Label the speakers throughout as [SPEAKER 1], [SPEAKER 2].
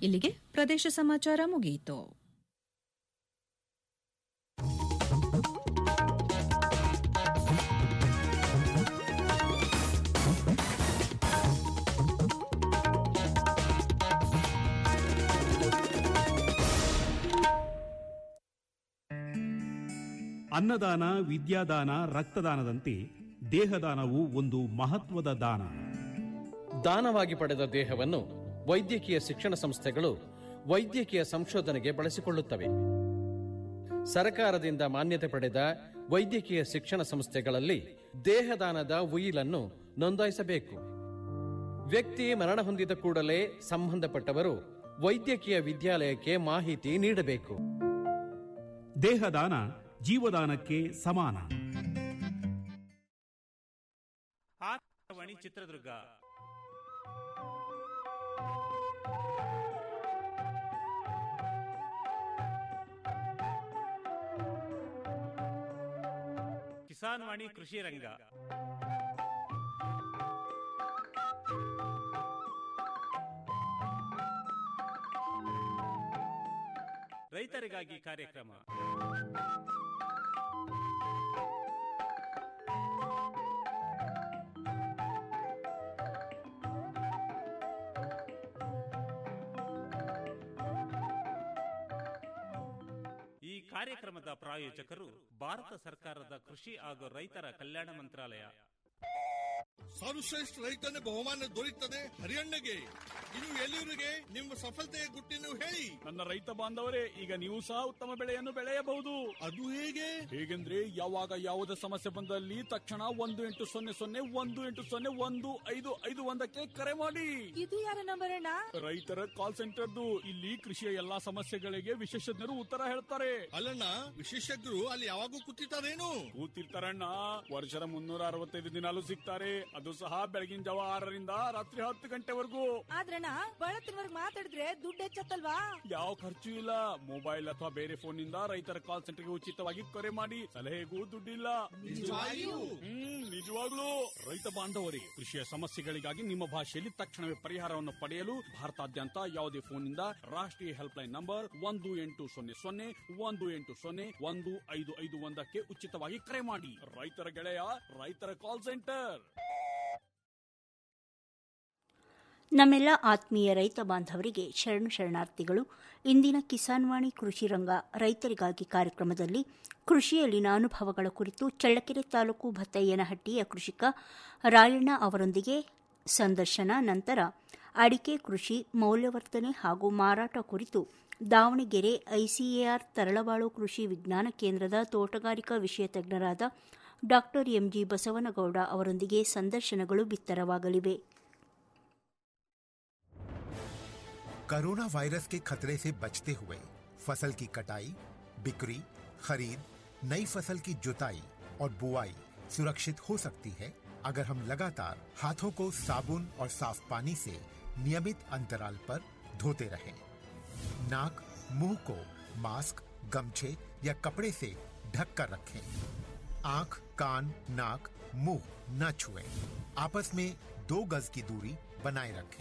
[SPEAKER 1] ಇಲ್ಲಿಗೆ ಪ್ರದೇಶ ಸಮಾಚಾರ ಮುಗಿಯಿತು
[SPEAKER 2] ಅನ್ನದಾನ ವಿದ್ಯಾದಾನ ರಕ್ತದಾನದಂತೆ ದೇಹದಾನವು ಒಂದು ಮಹತ್ವದ ದಾನ
[SPEAKER 3] ದಾನವಾಗಿ ಪಡೆದ ದೇಹವನ್ನು ವೈದ್ಯಕೀಯ ಶಿಕ್ಷಣ ಸಂಸ್ಥೆಗಳು ವೈದ್ಯಕೀಯ ಸಂಶೋಧನೆಗೆ ಬಳಸಿಕೊಳ್ಳುತ್ತವೆ ಸರಕಾರದಿಂದ ಮಾನ್ಯತೆ ಪಡೆದ ವೈದ್ಯಕೀಯ ಶಿಕ್ಷಣ ಸಂಸ್ಥೆಗಳಲ್ಲಿ ದೇಹದಾನದ ಉಯಿಲನ್ನು ನೋಂದಾಯಿಸಬೇಕು ವ್ಯಕ್ತಿ ಮರಣ ಹೊಂದಿದ ಕೂಡಲೇ ಸಂಬಂಧಪಟ್ಟವರು ವೈದ್ಯಕೀಯ ವಿದ್ಯಾಲಯಕ್ಕೆ ಮಾಹಿತಿ ನೀಡಬೇಕು
[SPEAKER 2] ದೇಹದಾನ ಜೀವದಾನಕ್ಕೆ ಸಮಾನ
[SPEAKER 4] ಆಕಾಶವಾಣಿ ಚಿತ್ರದುರ್ಗ ಕಿಸಾನ್ ವಾಣಿ ಕೃಷಿ ರಂಗ ರೈತರಿಗಾಗಿ ಕಾರ್ಯಕ್ರಮ ಈ ಕಾರ್ಯಕ್ರಮದ ಪ್ರಾಯೋಜಕರು ಭಾರತ ಸರ್ಕಾರದ ಕೃಷಿ ಹಾಗೂ ರೈತರ ಕಲ್ಯಾಣ ಮಂತ್ರಾಲಯ
[SPEAKER 5] ಸರ್ವಶ್ರೇಷ್ಠ ರೈತನ ಬಹುಮಾನ ದೊರೆಯುತ್ತದೆ ಹರಿಯಣ್ಣಗೆ ಇನ್ನು ಎಲ್ಲಿವರಿಗೆ ನಿಮ್ಮ ಸಫಲತೆಯ ಗುಟ್ಟಿನ ಹೇಳಿ
[SPEAKER 6] ನನ್ನ ರೈತ ಬಾಂಧವರೇ ಈಗ ನೀವು ಸಹ ಉತ್ತಮ ಬೆಳೆಯನ್ನು ಬೆಳೆಯಬಹುದು
[SPEAKER 5] ಅದು ಹೇಗೆ
[SPEAKER 6] ಹೇಗೆಂದ್ರೆ ಯಾವಾಗ ಯಾವುದೇ ಸಮಸ್ಯೆ ಬಂದಲ್ಲಿ ತಕ್ಷಣ ಒಂದು ಎಂಟು ಸೊನ್ನೆ ಸೊನ್ನೆ ಒಂದು ಎಂಟು ಸೊನ್ನೆ ಒಂದು ಐದು ಐದು ಒಂದಕ್ಕೆ ಕರೆ ಮಾಡಿ
[SPEAKER 7] ಇದು ಯಾರ ನಂಬರ್ ಅಣ್ಣ
[SPEAKER 6] ರೈತರ ಕಾಲ್ ಸೆಂಟರ್ದು ಇಲ್ಲಿ ಕೃಷಿಯ ಎಲ್ಲಾ ಸಮಸ್ಯೆಗಳಿಗೆ ವಿಶೇಷಜ್ಞರು ಉತ್ತರ ಹೇಳ್ತಾರೆ
[SPEAKER 5] ಅಲ್ಲಣ್ಣ ವಿಶೇಷಜ್ಞರು ಅಲ್ಲಿ ಯಾವಾಗೂ ಕೂತಿರ್ತಾರೇನು
[SPEAKER 6] ಕೂತಿರ್ತಾರಣ್ಣ ವರ್ಷದ ಮುನ್ನೂರ ಅರವತ್ತೈದು ದಿನಾಲು ಸಿಗ್ತಾರೆ ಅದು ಸಹ ಬೆಳಗಿನ ಜಾವ ಆರರಿಂದ ರಾತ್ರಿ ಹತ್ತು ಗಂಟೆವರೆಗೂ
[SPEAKER 7] ಆದ್ರಣ್ಣ ಬಳತ್ತಿನವರ್ಗ್ ಮಾತಾಡಿದ್ರೆ ದುಡ್ಡು ಹೆಚ್ಚತ್ತಲ್ವಾ
[SPEAKER 6] ಯಾವ ಖರ್ಚು ಇಲ್ಲ ಮೊಬೈಲ್ ಅಥವಾ ಬೇರೆ ಫೋನ್ ನಿಂದ ರೈತರ ಕಾಲ್ ಸೆಂಟರ್ಗೆ ಉಚಿತವಾಗಿ ಕರೆ ಮಾಡಿ ಸಲಹೆಗೂ ದುಡ್ಡಿಲ್ಲ ಹ್ಮ್ ನಿಜವಾಗ್ಲೂ ರೈತ ಬಾಂಧವರೇ ಕೃಷಿಯ ಸಮಸ್ಯೆಗಳಿಗಾಗಿ ನಿಮ್ಮ ಭಾಷೆಯಲ್ಲಿ ತಕ್ಷಣವೇ ಪರಿಹಾರವನ್ನು ಪಡೆಯಲು ಭಾರತಾದ್ಯಂತ ಯಾವುದೇ ಫೋನ್ನಿಂದ ರಾಷ್ಟ್ರೀಯ ಹೆಲ್ಪ್ ಲೈನ್ ನಂಬರ್ ಒಂದು ಎಂಟು ಸೊನ್ನೆ ಸೊನ್ನೆ ಒಂದು ಎಂಟು ಸೊನ್ನೆ ಒಂದು ಐದು ಐದು ಒಂದಕ್ಕೆ ಉಚಿತವಾಗಿ ಕರೆ ಮಾಡಿ ರೈತರ ಗೆಳೆಯ ರೈತರ ಕಾಲ್ ಸೆಂಟರ್
[SPEAKER 8] ನಮ್ಮೆಲ್ಲ ಆತ್ಮೀಯ ರೈತ ಬಾಂಧವರಿಗೆ ಶರಣು ಶರಣಾರ್ಥಿಗಳು ಇಂದಿನ ಕಿಸಾನ್ ವಾಣಿ ಕೃಷಿ ರಂಗ ರೈತರಿಗಾಗಿ ಕಾರ್ಯಕ್ರಮದಲ್ಲಿ ಕೃಷಿಯಲ್ಲಿನ ಅನುಭವಗಳ ಕುರಿತು ಚಳ್ಳಕೆರೆ ತಾಲೂಕು ಭತ್ತಯ್ಯನಹಟ್ಟಿಯ ಕೃಷಿಕ ರಾಯಣ್ಣ ಅವರೊಂದಿಗೆ ಸಂದರ್ಶನ ನಂತರ ಅಡಿಕೆ ಕೃಷಿ ಮೌಲ್ಯವರ್ಧನೆ ಹಾಗೂ ಮಾರಾಟ ಕುರಿತು ದಾವಣಗೆರೆ ಐಸಿಎಆರ್ ತರಳಬಾಳು ಕೃಷಿ ವಿಜ್ಞಾನ ಕೇಂದ್ರದ ತೋಟಗಾರಿಕಾ ವಿಷಯ ತಜ್ಞರಾದ ಡಾ ಎಂಜಿ ಬಸವನಗೌಡ ಅವರೊಂದಿಗೆ ಸಂದರ್ಶನಗಳು ಬಿತ್ತರವಾಗಲಿವೆ
[SPEAKER 9] कोरोना वायरस के खतरे से बचते हुए फसल की कटाई बिक्री खरीद नई फसल की जुताई और बुआई सुरक्षित हो सकती है अगर हम लगातार हाथों को साबुन और साफ पानी से नियमित अंतराल पर धोते रहें नाक मुंह को मास्क गमछे या कपड़े से ढक कर रखें आंख कान नाक मुंह न छुएं आपस में दो गज की दूरी बनाए रखें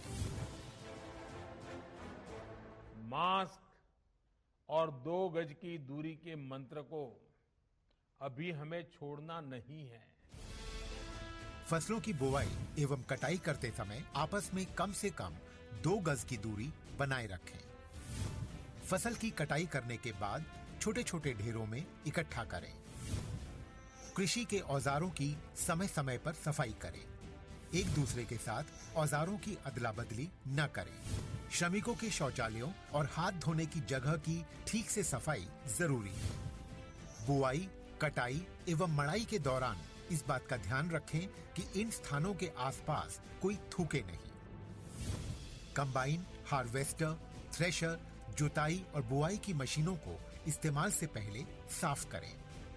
[SPEAKER 10] मास्क और दो गज की दूरी के मंत्र को अभी हमें छोड़ना नहीं है
[SPEAKER 9] फसलों की बुवाई एवं कटाई करते समय आपस में कम से कम दो गज की दूरी बनाए रखें फसल की कटाई करने के बाद छोटे छोटे ढेरों में इकट्ठा करें कृषि के औजारों की समय समय पर सफाई करें एक दूसरे के साथ औजारों की अदला बदली न करें श्रमिकों के शौचालयों और हाथ धोने की जगह की ठीक से सफाई जरूरी है बुआई कटाई एवं मड़ाई के दौरान इस बात का ध्यान रखें कि इन स्थानों के आसपास कोई थूके नहीं कंबाइन हार्वेस्टर थ्रेशर जुताई और बुआई की मशीनों को इस्तेमाल से पहले साफ करें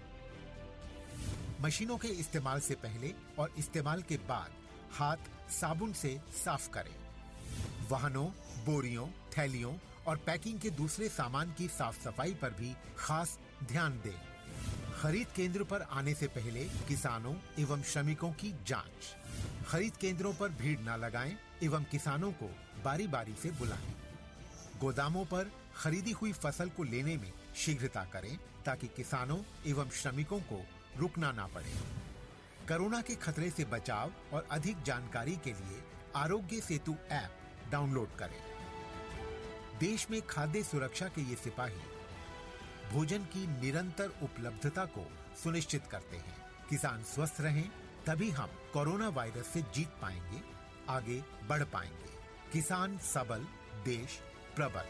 [SPEAKER 9] मशीनों के इस्तेमाल से पहले और इस्तेमाल के बाद हाथ साबुन से साफ करें वाहनों बोरियों थैलियों और पैकिंग के दूसरे सामान की साफ सफाई पर भी खास ध्यान दें खरीद केंद्र पर आने से पहले किसानों एवं श्रमिकों की जांच खरीद केंद्रों पर भीड़ न लगाएं एवं किसानों को बारी बारी से बुलाएं गोदामों पर खरीदी हुई फसल को लेने में शीघ्रता करें ताकि किसानों एवं श्रमिकों को रुकना ना पड़े कोरोना के खतरे से बचाव और अधिक जानकारी के लिए आरोग्य सेतु ऐप डाउनलोड करें देश में खाद्य सुरक्षा के ये सिपाही भोजन की निरंतर उपलब्धता को सुनिश्चित करते हैं किसान स्वस्थ रहें तभी हम कोरोना वायरस से जीत पाएंगे आगे बढ़ पाएंगे किसान सबल देश प्रबल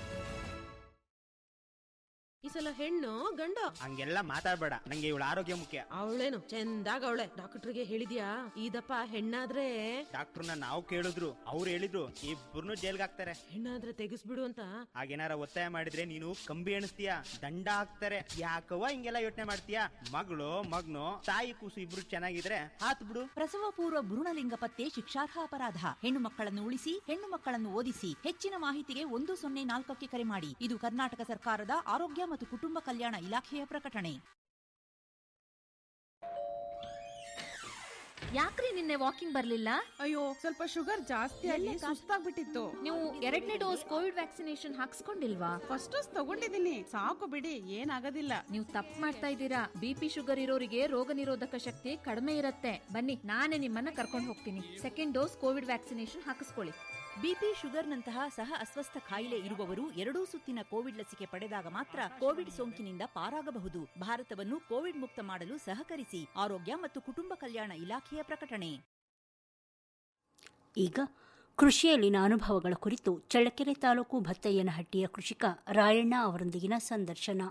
[SPEAKER 11] ಈ ಸಲ ಹೆಣ್ಣು ಗಂಡ
[SPEAKER 12] ಹಂಗೆಲ್ಲ ಮಾತಾಡ್ಬೇಡ ನಂಗೆ ಇವಳ ಆರೋಗ್ಯ ಮುಖ್ಯ
[SPEAKER 11] ಅವಳೇನು ಚಂದಾಗ ಅವಳೆ ಡಾಕ್ಟರ್ಗೆ ಹೇಳಿದ್ಯಾ ಇದಪ್ಪ ಹೆಣ್ಣಾದ್ರೆ
[SPEAKER 12] ಡಾಕ್ಟರ್ನ ನಾವು ಕೇಳಿದ್ರು ಅವ್ರು ಹೇಳಿದ್ರು ಇಬ್ಬರನ್ನು ಜೈಲ್ಗೆ ಹಾಕ್ತಾರೆ
[SPEAKER 11] ಹೆಣ್ಣಾದ್ರೆ ತೆಗಿಸ್ಬಿಡು ಅಂತ
[SPEAKER 12] ಹಾಗೇನಾರ ಒತ್ತಾಯ ಮಾಡಿದ್ರೆ ನೀನು ಕಂಬಿ ಎಣಿಸ್ತೀಯ ದಂಡ ಹಾಕ್ತಾರೆ ಯಾಕವ್ವ ಹಿಂಗೆಲ್ಲ ಯೋಚನೆ ಮಾಡ್ತೀಯ ಮಗಳು ಮಗ್ನು ತಾಯಿ ಕೂಸು ಇಬ್ರು ಚೆನ್ನಾಗಿದ್ರೆ ಹಾತ್ ಬಿಡು
[SPEAKER 13] ಪ್ರಸವ ಪೂರ್ವ ಭ್ರೂಣಲಿಂಗ ಪತ್ತೆ ಶಿಕ್ಷಾರ್ಹ ಅಪರಾಧ ಹೆಣ್ಣು ಮಕ್ಕಳನ್ನು ಉಳಿಸಿ ಹೆಣ್ಣು ಮಕ್ಕಳನ್ನು ಓದಿಸಿ ಹೆಚ್ಚಿನ ಮಾಹಿತಿಗೆ ಒಂದು ಸೊನ್ನೆ ನಾಲ್ಕಕ್ಕೆ ಕರೆ ಮಾಡಿ ಇದು ಕರ್ನಾಟಕ ಸರ್ಕಾರದ ಆರೋಗ್ಯ ಮತ್ತು ಕುಟುಂಬ ಕಲ್ಯಾಣ ಇಲಾಖೆಯ ಪ್ರಕಟಣೆ
[SPEAKER 14] ಯಾಕ್ರಿ ನಿನ್ನೆ ವಾಕಿಂಗ್ ಬರ್ಲಿಲ್ಲ
[SPEAKER 7] ಅಯ್ಯೋ ಸ್ವಲ್ಪ ಶುಗರ್ ಜಾಸ್ತಿ ಆಗಿ ಸುಸ್ತಾಗ್ಬಿಟ್ಟಿತ್ತು
[SPEAKER 14] ನೀವು ಎರಡನೇ ಡೋಸ್ ಕೋವಿಡ್ ವ್ಯಾಕ್ಸಿನೇಷನ್ ಹಾಕ್ಸ್ಕೊಂಡಿಲ್ವಾ
[SPEAKER 7] ಫಸ್ಟ್ ಡೋಸ್ ತಗೊಂಡಿದ್ದೀನಿ ಸಾಕು ಬಿಡಿ ಏನಾಗೋದಿಲ್ಲ
[SPEAKER 14] ನೀವು ತಪ್ಪು ಮಾಡ್ತಾ ಇದ್ದೀರಾ ಬಿಪಿ ಶುಗರ್ ಇರೋರಿಗೆ ರೋಗ ನಿರೋಧಕ ಶಕ್ತಿ ಕಡಿಮೆ ಇರುತ್ತೆ ಬನ್ನಿ ನಾನೇ ನಿಮ್ಮನ್ನ ಕರ್ಕೊಂಡು ಹೋಗ್ತೀನಿ ಸೆಕೆಂಡ್ ಡೋಸ್ ಕೋವಿಡ್ ವ್ಯಾಕ್ಸಿನೇಷನ್ ಹಾಕಿಸ್ಕೊಳ್ಳಿ
[SPEAKER 13] ಬಿಪಿ ಶುಗರ್ನಂತಹ ಸಹ ಅಸ್ವಸ್ಥ ಕಾಯಿಲೆ ಇರುವವರು ಎರಡೂ ಸುತ್ತಿನ ಕೋವಿಡ್ ಲಸಿಕೆ ಪಡೆದಾಗ ಮಾತ್ರ ಕೋವಿಡ್ ಸೋಂಕಿನಿಂದ ಪಾರಾಗಬಹುದು ಭಾರತವನ್ನು ಕೋವಿಡ್ ಮುಕ್ತ ಮಾಡಲು ಸಹಕರಿಸಿ ಆರೋಗ್ಯ ಮತ್ತು ಕುಟುಂಬ ಕಲ್ಯಾಣ ಇಲಾಖೆಯ ಪ್ರಕಟಣೆ
[SPEAKER 8] ಈಗ ಕೃಷಿಯಲ್ಲಿನ ಅನುಭವಗಳ ಕುರಿತು ಚಳ್ಳಕೆರೆ ತಾಲೂಕು ಭತ್ತಯ್ಯನಹಟ್ಟಿಯ ಕೃಷಿಕ ರಾಯಣ್ಣ ಅವರೊಂದಿಗಿನ ಸಂದರ್ಶನ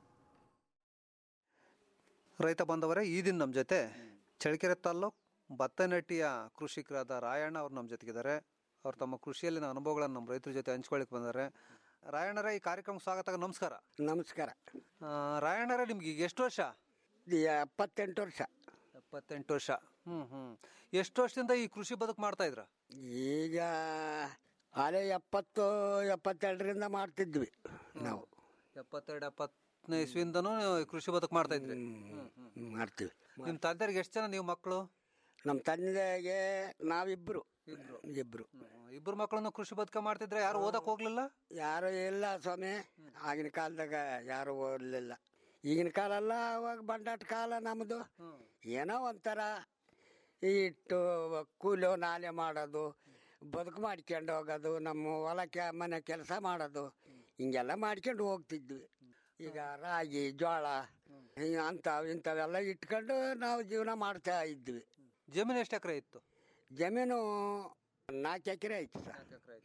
[SPEAKER 15] ರೈತ ಬಾಂಧವರೇ ಈ ದಿನ ನಮ್ಮ ಜೊತೆ ಚಳ್ಳಕೆರೆ ತಾಲ್ಲೂಕು ಭತ್ತನಟ್ಟಿಯ ಕೃಷಿಕರಾದ ರಾಯಣ್ಣ ಅವ್ರು ನಮ್ಮ ಜೊತೆಗಿದ್ದಾರೆ ಅವ್ರು ತಮ್ಮ ಕೃಷಿಯಲ್ಲಿನ ಅನುಭವಗಳನ್ನು ನಮ್ಮ ರೈತರ ಜೊತೆ ಹಂಚ್ಕೊಳಿಕ್ ಬಂದ್ದಾರೆ ರಾಯಣ್ಣರೇ ಈ ಕಾರ್ಯಕ್ರಮಕ್ಕೆ ಸ್ವಾಗತ ನಮಸ್ಕಾರ
[SPEAKER 16] ನಮಸ್ಕಾರ
[SPEAKER 15] ಆ, ರಾಯಣ್ಣರೇ ನಿಮ್ಗೆ ಈಗ ಎಷ್ಟು ವರ್ಷ
[SPEAKER 16] ಎಪ್ಪತ್ತೆಂಟು ವರ್ಷ
[SPEAKER 15] ಎಪ್ಪತ್ತೆಂಟು ವರ್ಷ ಹ್ಮ್ ಹ್ಮ್ ಎಷ್ಟು ವರ್ಷದಿಂದ ಈ ಕೃಷಿ ಬದುಕು ಮಾಡ್ತಾ ಇದ್ರ
[SPEAKER 16] ಈಗ ಅಲೆ ಎಪ್ಪತ್ತು ಎಪ್ಪತ್ತೆರಡರಿಂದ ಮಾಡ್ತಿದ್ವಿ ನಾವು
[SPEAKER 15] ಎಪ್ಪತ್ತೆರಡು ಎಪ್ಪತ್ತನೇ ಇಸ್ವಿಯಿಂದನೂ ನೀವು ಈ ಕೃಷಿ ಬದುಕು ಮಾಡ್ತಾ ಇದ್ರಿ ಹ್ಮ್, ಹ್ಮ್.
[SPEAKER 16] ಮಾಡ್ತೀವಿ
[SPEAKER 15] ನಿಮ್ ತಂದೆಯರಿಗೆ ಎಷ್ಟು ಜನ ನೀವು ಮಕ್ಕಳು
[SPEAKER 16] ನಮ್ಮ ತಂದೆಗೆ ನಾವಿಬ್ರು ಇಬ್ರು
[SPEAKER 15] ಇಬ್ರು ಮಕ್ಕಳನ್ನು ಕೃಷಿ ಬದುಕ ಮಾಡ್ತಿದ್ರೆ ಯಾರು ಓದಕ್ ಹೋಗ್ಲಿಲ್ಲ
[SPEAKER 16] ಯಾರು ಇಲ್ಲ ಸ್ವಾಮಿ ಆಗಿನ ಕಾಲದಾಗ ಯಾರು ಓದಲಿಲ್ಲ ಈಗಿನ ಕಾಲ ಅಲ್ಲ ಅವಾಗ ಬಂಡಾಟ ಕಾಲ ನಮ್ಮದು ಏನೋ ಒಂಥರ ಇಟ್ಟು ಕೂಲಿ ನಾಲೆ ಮಾಡೋದು ಬದುಕು ಮಾಡ್ಕೊಂಡು ಹೋಗೋದು ನಮ್ಮ ಹೊಲಕ್ಕೆ ಮನೆ ಕೆಲಸ ಮಾಡೋದು ಹಿಂಗೆಲ್ಲ ಮಾಡ್ಕೊಂಡು ಹೋಗ್ತಿದ್ವಿ ಈಗ ರಾಗಿ ಜೋಳ ಅಂಥವು ಇಂಥವೆಲ್ಲ ಇಟ್ಕೊಂಡು ನಾವು ಜೀವನ ಮಾಡ್ತಾ ಇದ್ವಿ
[SPEAKER 15] ಜಮೀನು ಎಷ್ಟು ಎಕರೆ ಇತ್ತು
[SPEAKER 16] ಜಮೀನು ನಾಲ್ಕು ಎಕರೆ ಐತಿ ಸರ್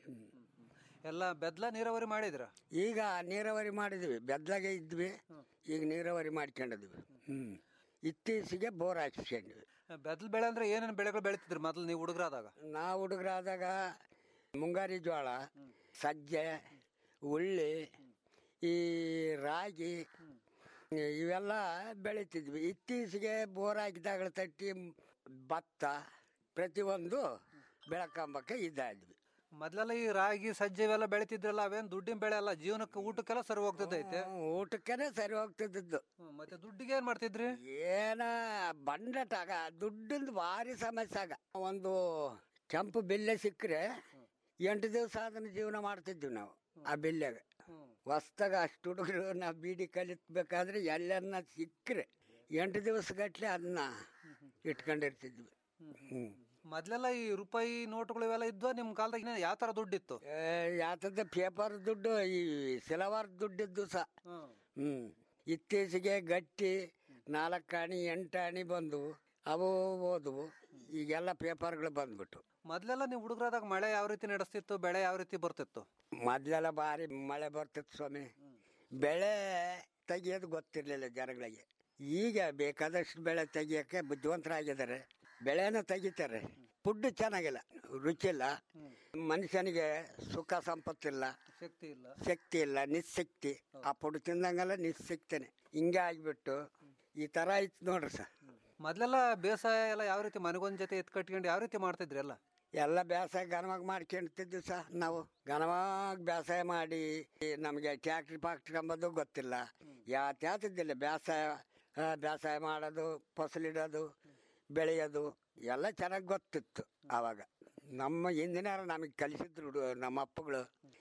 [SPEAKER 15] ಎಲ್ಲ ಬೆದ್ಲ ನೀರಾವರಿ ಮಾಡಿದ್ರ
[SPEAKER 16] ಈಗ ನೀರಾವರಿ ಮಾಡಿದ್ವಿ ಬೆದ್ಲಾಗೆ ಇದ್ವಿ ಈಗ ನೀರಾವರಿ ಮಾಡ್ಕೊಂಡಿದ್ವಿ ಹ್ಮ್ ಇತ್ತೀಚೆಗೆ ಬೋರ್ ಹಾಕಿಸ್ಕೊಂಡ್ವಿ
[SPEAKER 15] ಬೆದ್ಲ್ ಬೆಳೆ ಅಂದ್ರೆ ಏನೇನು ಬೆಳೆಗಳು ಬೆಳಿತಿದ್ರಿ ಮೊದಲು ನೀವು ಹುಡುಗರಾದಾಗ
[SPEAKER 16] ನಾವು ಹುಡುಗರಾದಾಗ ಮುಂಗಾರಿ ಜೋಳ ಸಜ್ಜೆ ಉಳ್ಳಿ ಈ ರಾಗಿ ಇವೆಲ್ಲ ಬೆಳಿತಿದ್ವಿ ಇತ್ತೀಚೆಗೆ ಬೋರ್ ಹಾಕಿದಾಗಳ ತಟ್ಟಿ ಭತ್ತ ಪ್ರತಿಯೊಂದು ಬೆಳಕಂಬಕ್ಕೆ ಇದ್ದಾದ್ವಿ
[SPEAKER 15] ಮೊದ್ಲೆಲ್ಲ ಈ ರಾಗಿ ಸಜ್ಜೆ ಇವೆಲ್ಲ ಬೆಳಿತಿದ್ರಲ್ಲ ಅವೇನ್ ದುಡ್ಡಿನ ಬೆಳೆ ಅಲ್ಲ ಜೀವನಕ್ಕೆ ಊಟಕ್ಕೆಲ್ಲ ಸರಿ ಹೋಗ್ತದೈತೆ
[SPEAKER 16] ಊಟಕ್ಕೆನೆ ಸರಿ ಹೋಗ್ತಿದ್ದು
[SPEAKER 15] ಮತ್ತೆ ದುಡ್ಡಿಗೆ ಏನ್ ಮಾಡ್ತಿದ್ರಿ
[SPEAKER 16] ಏನ ಬಂಡಟಾಗ ದುಡ್ಡಿಂದ ಭಾರಿ ಸಮಸ್ಯೆ ಆಗ ಒಂದು ಕೆಂಪು ಬಿಲ್ಲೆ ಸಿಕ್ಕರೆ ಎಂಟು ದಿವಸ ಅದನ್ನ ಜೀವನ ಮಾಡ್ತಿದ್ವಿ ನಾವು ಆ ಬಿಲ್ಲೆಗ ಹೊಸ್ದಾಗ ಅಷ್ಟು ಹುಡುಗರು ನಾವು ಬೀಡಿ ಕಲಿತ್ಬೇಕಾದ್ರೆ ಎಲ್ಲನ್ನ ಸಿಕ್ಕರೆ ಎಂಟು ದಿವಸ ಗಟ್ಲೆ ಅದನ್ನ ಇಟ್ಕೊಂಡಿರ್ತಿದ್ವಿ ಹ್ಮ್
[SPEAKER 15] ಮೊದ್ಲೆಲ್ಲ ಈ ರೂಪಾಯಿ ನೋಟುಗಳು ಇವೆಲ್ಲ ಇದ್ವಾ ನಿಮ್ ಕಾಲದಾಗ ಯಾವ ತರ ದುಡ್ಡಿತ್ತು
[SPEAKER 16] ಯಾತದ ಪೇಪರ್ ದುಡ್ಡು ಈ ಸಿಲವಾರ್ ದುಡ್ಡಿದ್ದು ಸಹ ಹ್ಮ್ ಇತ್ತೀಚೆಗೆ ಗಟ್ಟಿ ನಾಲ್ಕು ಆಣಿ ಎಂಟು ಆಣಿ ಬಂದು ಅವು ಓದುವು ಈಗೆಲ್ಲ ಪೇಪರ್ಗಳು ಬಂದ್ಬಿಟ್ಟು
[SPEAKER 15] ಮೊದ್ಲೆಲ್ಲ ನೀವು ಹುಡುಗರಾದಾಗ ಮಳೆ ಯಾವ ರೀತಿ ನಡೆಸ್ತಿತ್ತು ಬೆಳೆ ಯಾವ ರೀತಿ ಬರ್ತಿತ್ತು
[SPEAKER 16] ಮೊದ್ಲೆಲ್ಲ ಭಾರಿ ಮಳೆ ಬರ್ತಿತ್ತು ಸ್ವಾಮಿ ಬೆಳೆ ತೆಗಿಯೋದು ಗೊತ್ತಿರಲಿಲ್ಲ ಜನಗಳಿಗೆ ಈಗ ಬೇಕಾದಷ್ಟು ಬೆಳೆ ತೆಗಿಯೋಕ್ಕೆ ಬುದ್ಧಿವಂತರಾಗಿದ್ದಾರೆ ಬೆಳೆನ ತೆಗಿತಾರೆ ಫುಡ್ ಚೆನ್ನಾಗಿಲ್ಲ ರುಚಿಲ್ಲ ಮನುಷ್ಯನಿಗೆ ಸುಖ ಸಂಪತ್ತಿಲ್ಲ
[SPEAKER 15] ಶಕ್ತಿ ಇಲ್ಲ
[SPEAKER 16] ಶಕ್ತಿ ಇಲ್ಲ ನಿಶಕ್ತಿ ಆ ಫುಡ್ ತಿಂದಂಗೆಲ್ಲ ನಿಶಕ್ತಿನೇ ಹಿಂಗೆ ಆಗ್ಬಿಟ್ಟು ಈ ಥರ ಐತ್ ನೋಡ್ರಿ ಸರ್
[SPEAKER 15] ಮೊದ್ಲೆಲ್ಲ ಬೇಸಾಯ ಎಲ್ಲ ಯಾವ ರೀತಿ ಮನೆಗೊಂದ್ ಜೊತೆ ಎತ್ ಕಟ್ಕೊಂಡು ಯಾವ ರೀತಿ ಮಾಡ್ತಿದ್ರಿ ಎಲ್ಲ
[SPEAKER 16] ಎಲ್ಲ ಬೇಸಾಯ ಘನವಾಗಿ ಮಾಡ್ಕೊಂತಿದ್ವಿ ಸಹ ನಾವು ಘನವಾಗಿ ಬೇಸಾಯ ಮಾಡಿ ನಮಗೆ ಟ್ಯಾಕ್ಟ್ರಿ ಪಾಕ್ಟ್ರಿ ಅಂಬೋದು ಗೊತ್ತಿಲ್ಲ ಯಾತ್ಯಾತಿದ್ದಿಲ್ಲ ಬೇಸಾಯ ಆ, ಬೇಸಾಯ ಮಾಡೋದು ಫಸಲಿಡೋದು ಬೆಳೆಯೋದು ಎಲ್ಲ ಚೆನ್ನಾಗಿ ಗೊತ್ತಿತ್ತು ಆವಾಗ ನಮ್ಮ ಹಿಂದಿನ ನಮಗೆ ಕಲಿಸಿದ್ರು ಹುಡು- ನಮ್ಮ ಅಪ್ಪಗಳು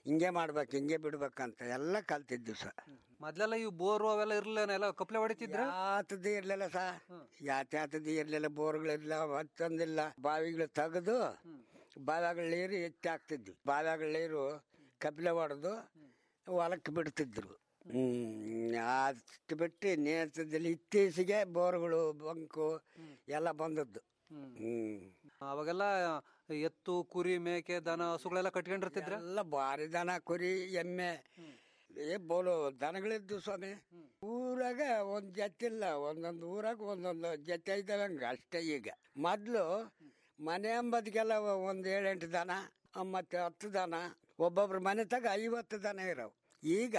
[SPEAKER 16] ಹಿಂಗೆ ಮಾಡ್ಬೇಕು ಹಿಂಗೆ ಬಿಡ್ಬೇಕಂತ ಎಲ್ಲ ಕಲ್ತಿದ್ವಿ ಸ
[SPEAKER 15] ಮೊದ್ಲೆಲ್ಲ ಇವು ಬೋರು ಅವೆಲ್ಲ ಇರ್ಲಿಲ್ಲ ಎಲ್ಲ ಕಪ್ಲೆ ಹೊಡಿತಿದ್ರ
[SPEAKER 16] ಯಾತದ್ದು ಇರ್ಲಿಲ್ಲ ಸ ಯಾತ ಯಾತದ್ದು ಇರ್ಲಿಲ್ಲ ಬೋರ್ಗಳಿಲ್ಲ ಮತ್ತೊಂದಿಲ್ಲ ಬಾವಿಗಳು ತೆಗೆದು ಬಾವಿಗಳ ನೀರು ಎತ್ತಿ ಹಾಕ್ತಿದ್ವಿ ಬಾವಿಗಳ ನೀರು ಕಪಿಲೆ ಹೊಡೆದು ಹೊಲಕ್ಕೆ ಬಿಡ್ತಿದ್ರು ಹ್ಮ್ ಅಷ್ಟು ಬಿಟ್ಟು ನೇತದಲ್ಲಿ ಇತ್ತೀಚೆಗೆ ಬೋರ್ಗಳು ಬಂಕು ಎಲ್ಲ ಬಂದದ್ದು ಹ್ಮ್
[SPEAKER 15] ಅವಾಗೆಲ್ಲ ಎತ್ತು ಕುರಿ ಮೇಕೆ ದನ ಹಸುಗಳೆಲ್ಲ ಕಟ್ಕೊಂಡಿರ್ತಿದ್ರ
[SPEAKER 16] ಎಲ್ಲ ಭಾರಿ ದನ ಕುರಿ ಎಮ್ಮೆ ಏ ಬೋಲು ದನಗಳಿದ್ದು ಸ್ವಾಮಿ ಊರಾಗ ಒಂದ್ ಜೊತೆ ಇಲ್ಲ ಒಂದೊಂದು ಊರಾಗ ಒಂದೊಂದು ಜೊತೆ ಇದ್ದಾವೆ ಹಂಗ ಅಷ್ಟೇ ಈಗ ಮೊದ್ಲು ಮನೆ ಅಂಬದ್ಗೆಲ್ಲ ಒಂದ್ ಏಳೆಂಟು ದನ ಮತ್ತೆ ಹತ್ತು ದನ ಒಬ್ಬೊಬ್ರ ಮನೆ ತಗ ಐವತ್ತು ದನ ಇರವು ಈಗ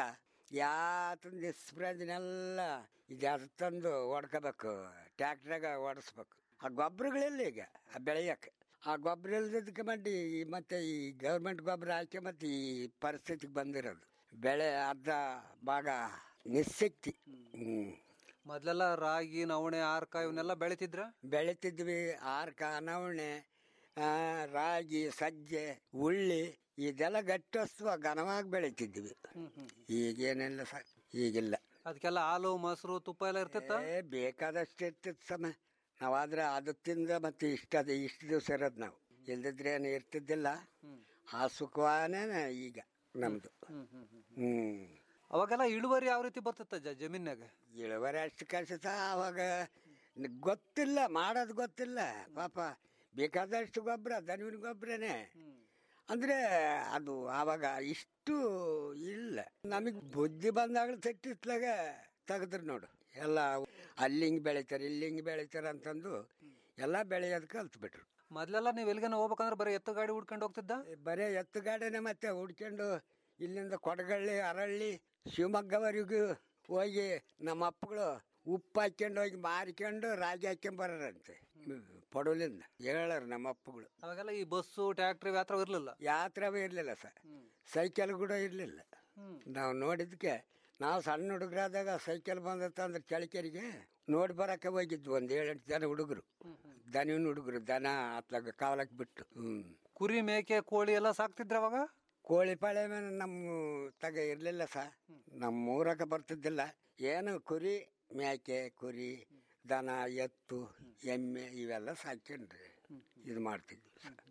[SPEAKER 16] ಯಾತಂದು ಸ್ಪ್ರೇಜ್ನೆಲ್ಲ ಇದು ತಂದು ಹೊಡ್ಕೋಬೇಕು ಟ್ಯಾಕ್ಟ್ರಾಗ ಓಡಿಸ್ಬೇಕು ಆ ಗೊಬ್ಬರಗಳಿಲ್ಲ ಈಗ ಆ ಬೆಳೆಯಕ್ಕೆ ಆ ಗೊಬ್ಬರ ಇಲ್ದದಕ್ಕೆ ಮಾಡಿ ಈ ಮತ್ತೆ ಈ ಗೌರ್ಮೆಂಟ್ ಗೊಬ್ಬರ ಹಾಕಿ ಮತ್ತೆ ಈ ಪರಿಸ್ಥಿತಿಗೆ ಬಂದಿರೋದು ಬೆಳೆ ಅರ್ಧ ಭಾಗ ನಿಶಕ್ತಿ ಹ್ಮ್
[SPEAKER 15] ಮೊದ್ಲೆಲ್ಲ ರಾಗಿ ನವಣೆ ಆರ್ಕ ಇವನ್ನೆಲ್ಲ ಬೆಳಿತಿದ್ರ
[SPEAKER 16] ಬೆಳಿತಿದ್ವಿ ಆರ್ಕ ನವಣೆ ಆ, ರಾಗಿ ಸಜ್ಜೆ ಉಳ್ಳಿ ಇದೆಲ್ಲ ಗಟ್ಟಸ್ವ ಘನವಾಗಿ ಬೆಳಿತಿದ್ವಿ ಈಗೇನಿಲ್ಲ ಸರ್ ಈಗಿಲ್ಲ
[SPEAKER 15] ಅದಕ್ಕೆಲ್ಲ ಹಾಲು ಮೊಸರು ತುಪ್ಪ ಎಲ್ಲ ಇರ್ತಿತ್ತ
[SPEAKER 16] ಏ ಬೇಕಾದಷ್ಟು ಇರ್ತಿತ್ತು ಸಮಯ ನಾವಾದ್ರೆ ಅದು ತಿಂದ ಮತ್ತೆ ಇಷ್ಟ ಅದು ಇಷ್ಟು ದಿವಸ ಇರೋದು ನಾವು ಇಲ್ದಿದ್ರೆ ಏನು ಇರ್ತಿದ್ದಿಲ್ಲ ಆ ಸುಖವಾನೇ ಈಗ ನಮ್ದು ಹ್ಮ್
[SPEAKER 15] ಅವಾಗೆಲ್ಲ ಇಳುವರಿ ಯಾವ ರೀತಿ ಬರ್ತಿತ್ತ ಅಜ್ಜ ಜಮೀನ್ಯಾಗ
[SPEAKER 16] ಇಳುವರಿ ಅಷ್ಟು ಕಷ್ಟ ಅವಾಗ ನ- ಗೊತ್ತಿಲ್ಲ ಮಾಡೋದು ಗೊತ್ತಿಲ್ಲ ಪಾಪ ಬೇಕಾದಷ್ಟು ಗೊಬ್ಬರ ದನವಿನ ಗೊಬ್ಬರನೇ ಅಂದ್ರೆ ಅದು ಆವಾಗ ಇಷ್ಟು ಇಲ್ಲ ನಮಗೆ ಬುದ್ಧಿ ಬಂದಾಗಲೂ ತೆಟ್ಟಿತ್ಲಾಗ ತೆಗೆದ್ರು ನೋಡು ಎಲ್ಲ ಅಲ್ಲಿ ಹಿಂಗೆ ಬೆಳಿತಾರೆ ಇಲ್ಲಿ ಹಿಂಗೆ ಬೆಳಿತಾರೆ ಅಂತಂದು ಎಲ್ಲ ಬೆಳೆಯೋದು ಕಲ್ತ್ಬಿಟ್ರು
[SPEAKER 15] ಮೊದ್ಲೆಲ್ಲ ನೀವ್ ಎಲ್ಲಿಗಾನ ಹೋಗ್ಬೇಕಂದ್ರೆ ಬರೀ ಎತ್ತು ಗಾಡಿ ಹುಡ್ಕೊಂಡು ಹೋಗ್ತಿದ್ದ
[SPEAKER 16] ಬರೀ ಎತ್ತು ಗಾಡಿನೇ ಮತ್ತೆ ಹುಡ್ಕೊಂಡು ಇಲ್ಲಿಂದ ಕೊಡಗಳ್ಳಿ ಅರಳ್ಳಿ ಶಿವಮೊಗ್ಗವರೆಗೂ ಹೋಗಿ ನಮ್ಮ ಅಪ್ಪಗಳು ಉಪ್ಪು ಹಾಕ್ಕೊಂಡು ಹೋಗಿ ಮಾರಿಕೊಂಡು ರಾಗಿ ಹಾಕ್ಕೊಂಡ್ ಬರೋರಂತೆ ಪಡವಲಿಂದ ಹೇಳಾರ ನಮ್ಮ ಅಪ್ಪಗಳು
[SPEAKER 15] ಅವಾಗೆಲ್ಲ ಈ ಬಸ್ಸು ಟ್ರ್ಯಾಕ್ಟ್ರಿ ಯಾತ್ರ ಇರ್ಲಿಲ್ಲ
[SPEAKER 16] ಯಾತ್ರವೇ ಇರಲಿಲ್ಲ ಸರ್ ಸೈಕಲ್ ಕೂಡ ಇರಲಿಲ್ಲ ನಾವು ನೋಡಿದ್ಕೆ ನಾವು ಸಣ್ಣ ಹುಡುಗರಾದಾಗ ಸೈಕಲ್ ಬಂದತ್ತ ಅಂದ್ರೆ ಚಳಿಕೆರಿಗೆ ನೋಡಿ ಬರಕ್ಕೆ ಹೋಗಿದ್ವು ಒಂದು ಏಳೆಂಟು ಜನ ಹುಡುಗರು ದನಿವಿನ ಹುಡುಗರು ದನ ಅತ್ಲಾಗ ಕಾವಲಕ್ಕೆ ಬಿಟ್ಟು ಹ್ಮ್
[SPEAKER 15] ಕುರಿ ಮೇಕೆ ಕೋಳಿ ಎಲ್ಲ ಸಾಕ್ತಿದ್ರ ಅವಾಗ
[SPEAKER 16] ಕೋಳಿ ಪಾಳೆ ಮೇಲೆ ನಮ್ಮ ತಗ ಇರಲಿಲ್ಲ ಸ ನಮ್ಮ ಊರಾಗ ಬರ್ತಿದ್ದಿಲ್ಲ ಏನು ಕುರಿ ಮೇಕೆ ಕುರಿ ದನ ಎತ್ತು ಎಮ್ಮೆ ಇವೆಲ್ಲ ಸಾಕ್ಯಂಡ್ರಿ ಇದು ಮಾಡ್ತಿದ್ವಿ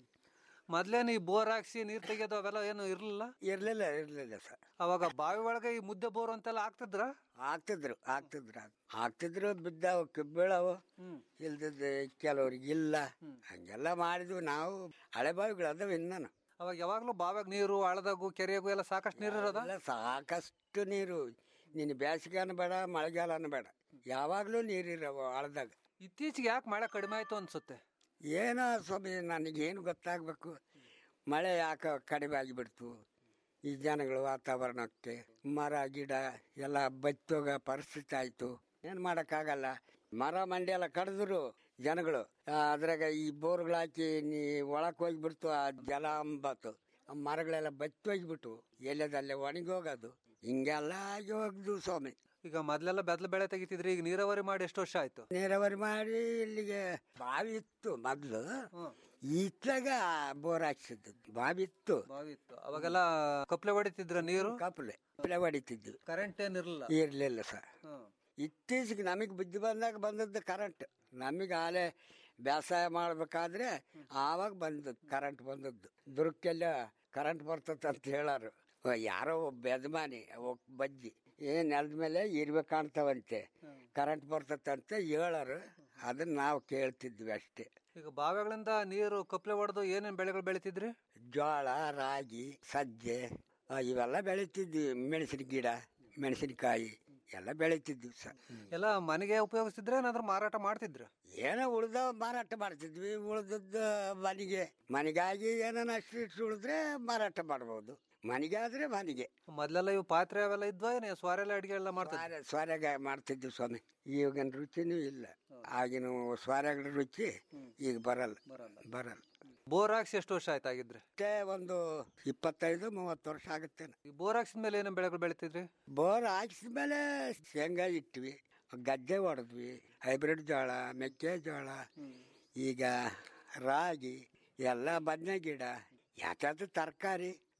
[SPEAKER 15] ಮೊದ್ಲೇ ನೀ ಬೋರ್ ಹಾಕ್ಸಿ ನೀರ್ ತೆಗಿಯೋದು ಅವೆಲ್ಲ ಏನು ಇರ್ಲಿಲ್ಲ
[SPEAKER 16] ಇರ್ಲಿಲ್ಲ ಇರ್ಲಿಲ್ಲ ಸರ್
[SPEAKER 15] ಅವಾಗ ಬಾವಿ ಒಳಗೆ ಈ ಮುದ್ದೆ ಬೋರ್ ಅಂತೆಲ್ಲ ಹಾಕ್ತಿದ್ರ
[SPEAKER 16] ಆಗ್ತಿದ್ರು ಆಗ್ತಿದ್ರು ಆಗ್ತಿದ್ರು ಬಿದ್ದಾವು ಬೀಳವು ಇಲ್ದಿದ್ದು ಕೆಲವ್ರಿಗೆ ಇಲ್ಲ ಹಂಗೆಲ್ಲ ಮಾಡಿದ್ವಿ ನಾವು ಹಳೆ ಬಾವಿಗಳು ಅದಾವ ಇನ್ನೂ
[SPEAKER 15] ಅವಾಗ ಯಾವಾಗ್ಲೂ ಬಾವ್ಯಾಗ ನೀರು ಹಳದಾಗು ಕೆರೆಯಾಗು ಎಲ್ಲ ಸಾಕಷ್ಟು ನೀರು ಇರೋದ
[SPEAKER 16] ಎಲ್ಲ ಸಾಕಷ್ಟು ನೀರು ನೀನು ಬೇಸಿಗೆನ ಬೇಡ ಮಳೆಗಾಲನ ಬೇಡ ಯಾವಾಗಲೂ ನೀರಿರವು ಹಳದಾಗ
[SPEAKER 15] ಇತ್ತೀಚೆಗೆ ಯಾಕೆ ಮಳೆ ಕಡಿಮೆ ಆಯ್ತು ಅನ್ಸುತ್ತೆ
[SPEAKER 16] ಏನೋ ಸ್ವಾಮಿ ನನಗೇನು ಗೊತ್ತಾಗಬೇಕು ಮಳೆ ಯಾಕೆ ಕಡಿಮೆ ಆಗಿಬಿಡ್ತು ಈ ಜನಗಳು ವಾತಾವರಣಕ್ಕೆ ಮರ ಗಿಡ ಎಲ್ಲ ಬತ್ತೋಗ ಪರಿಸ್ಥಿತಿ ಆಯಿತು ಏನು ಮಾಡೋಕ್ಕಾಗಲ್ಲ ಮರ ಮಂಡಿ ಎಲ್ಲ ಕಡಿದ್ರು ಜನಗಳು ಆ, ಅದ್ರಾಗ ಈ ಬೋರ್ಗಳು ಹಾಕಿ ನೀ ಒಳಕ್ಕೆ ಹೋಗಿಬಿಡ್ತು ಆ ಜಲ ಅಂಬತ್ತು ಆ ಮರಗಳೆಲ್ಲ ಬತ್ತಿ ಹೋಗಿಬಿಟ್ಟು ಎಲ್ಲದಲ್ಲೇ ಒಣಗಿ ಹೋಗೋದು ಹಿಂಗೆಲ್ಲ ಆಗಿ ಹೋಗ್ದು ಸ್ವಾಮಿ
[SPEAKER 15] ಈಗ ಮೊದ್ಲೆಲ್ಲ ಬೆದ್ಲ ಬೆಳೆ ತೆಗಿತಿದ್ರಿ ಈಗ ನೀರಾವರಿ ಮಾಡಿ ಎಷ್ಟು ವರ್ಷ ಆಯ್ತು
[SPEAKER 16] ನೀರಾವರಿ ಮಾಡಿ ಇಲ್ಲಿಗೆ ಬಾವಿ ಇತ್ತು ಮೊದ್ಲು ಇತ್ಲಾಗ ಬೋರ್ ಹಾಕ್ಸಿದ್ದು ಬಾವಿ ಇತ್ತು
[SPEAKER 15] ಬಾವಿ ಇತ್ತು ಅವಾಗೆಲ್ಲ ಕಪ್ಲೆ ಹೊಡಿತಿದ್ರ ನೀರು
[SPEAKER 16] ಕಪ್ಲೆ ಕಪ್ಲೆ ಹೊಡಿತಿದ್ವಿ
[SPEAKER 15] ಕರೆಂಟ್ ಏನಿರಲಿಲ್ಲ
[SPEAKER 16] ಇರ್ಲಿಲ್ಲ ಸರ್ ಇತ್ತೀಚೆಗೆ ನಮಗೆ ಬುದ್ಧಿ ಬಂದಾಗ ಬಂದದ್ದು ಕರೆಂಟ್ ನಮಗೆ ಆಲೆ ಬೇಸಾಯ ಮಾಡ್ಬೇಕಾದ್ರೆ ಆವಾಗ ಬಂದದ್ದು ಕರೆಂಟ್ ಬಂದದ್ದು ದುರ್ಗೆಲ್ಲ ಕರೆಂಟ್ ಬರ್ತದೆ ಅಂತ ಹೇಳಾರು ಅವ ಯಾರೋ ಒಬ್ಬ ಯಜಮಾನಿ ಒಬ್ಬ ಬಜ್ಜಿ ಏ ನೆಲದ ಮೇಲೆ ಇರ್ವೆ ಕಾಣ್ತಾವಂತೆ ಕರೆಂಟ್ ಬರ್ತದಂತೆ ಹೇಳಾರು ಅದನ್ನ ನಾವು ಕೇಳ್ತಿದ್ವಿ ಅಷ್ಟೇ
[SPEAKER 15] ಈಗ ಬಾವಿಗಳಿಂದ ನೀರು ಕಪ್ಲೆ ಹೊಡೆದು ಏನೇನ್ ಬೆಳೆಗಳು ಬೆಳಿತಿದ್ರಿ
[SPEAKER 16] ಜೋಳ ರಾಗಿ ಸಜ್ಜೆ ಆ, ಇವೆಲ್ಲ ಬೆಳಿತಿದ್ವಿ ಮೆಣಸಿನ ಗಿಡ ಮೆಣಸಿನಕಾಯಿ ಎಲ್ಲ ಬೆಳಿತಿದ್ವಿ ಸರ್
[SPEAKER 15] ಎಲ್ಲ ಮನೆಗೆ ಉಪಯೋಗಿಸ್ತಿದ್ರೆ ಏನಾದ್ರು ಮಾರಾಟ ಮಾಡ್ತಿದ್ರ
[SPEAKER 16] ಏನೋ ಉಳ್ದ ಮಾರಾಟ ಮಾಡ್ತಿದ್ವಿ ಉಳ್ದದ್ದು ಮನೆಗೆ ಮನೆಗಾಗಿ ಏನೋ ಅಷ್ಟು ಇಷ್ಟು ಉಳಿದ್ರೆ ಮಾರಾಟ ಮಾಡ್ಬೋದು ಮನೆಗೆ ಆದ್ರೆ ಮನೆಗೆ
[SPEAKER 15] ಮೊದ್ಲೆಲ್ಲ ಇವು ಪಾತ್ರೆ ಅವೆಲ್ಲ ಇದ್ವಾ ಏನ್ ಸ್ವಾರೆಲ್ಲ ಅಡಿಗೆ ಎಲ್ಲ ಮಾಡ್ತಿದ್ರು
[SPEAKER 16] ಸ್ವಾರ ಸ್ವಾರ್ಯಾಗ ಮಾಡ್ತಿದ್ವಿ ಸ್ವಾಮಿ ಈಗಿನ ರುಚಿನೂ ಇಲ್ಲ ಆಗಿನ ಸ್ವಾರ್ಯಾಗ ರುಚಿ ಈಗ ಬರಲ್ಲ ಬರಲ್ಲ
[SPEAKER 15] ಬೋರ್ ಹಾಕ್ಸಿ ಎಷ್ಟು ವರ್ಷ ಆಯ್ತು ಆಗಿದ್ರೆ
[SPEAKER 16] ಅಷ್ಟೇ ಒಂದು ಇಪ್ಪತ್ತೈದು ಮೂವತ್ತು ವರ್ಷ ಆಗುತ್ತೇನೆ
[SPEAKER 15] ಈ ಬೋರ್ ಹಾಕ್ಸಿದ ಮೇಲೆ ಏನೇನ್ ಬೆಳೆಗಳು ಬೆಳಿತಿದ್ರಿ
[SPEAKER 16] ಬೋರ್ ಹಾಕಿಸ್ಮೇಲೆ ಶೇಂಗಾ ಇಟ್ವಿ ಗದ್ದೆ ಹೊಡೆದ್ವಿ ಹೈಬ್ರಿಡ್ ಜೋಳ ಮೆಕ್ಕೆಜೋಳ ಈಗ ರಾಗಿ ಎಲ್ಲ ಬದನೆ ಗಿಡ ಯಾಕಾದ್ರು ತರಕಾರಿ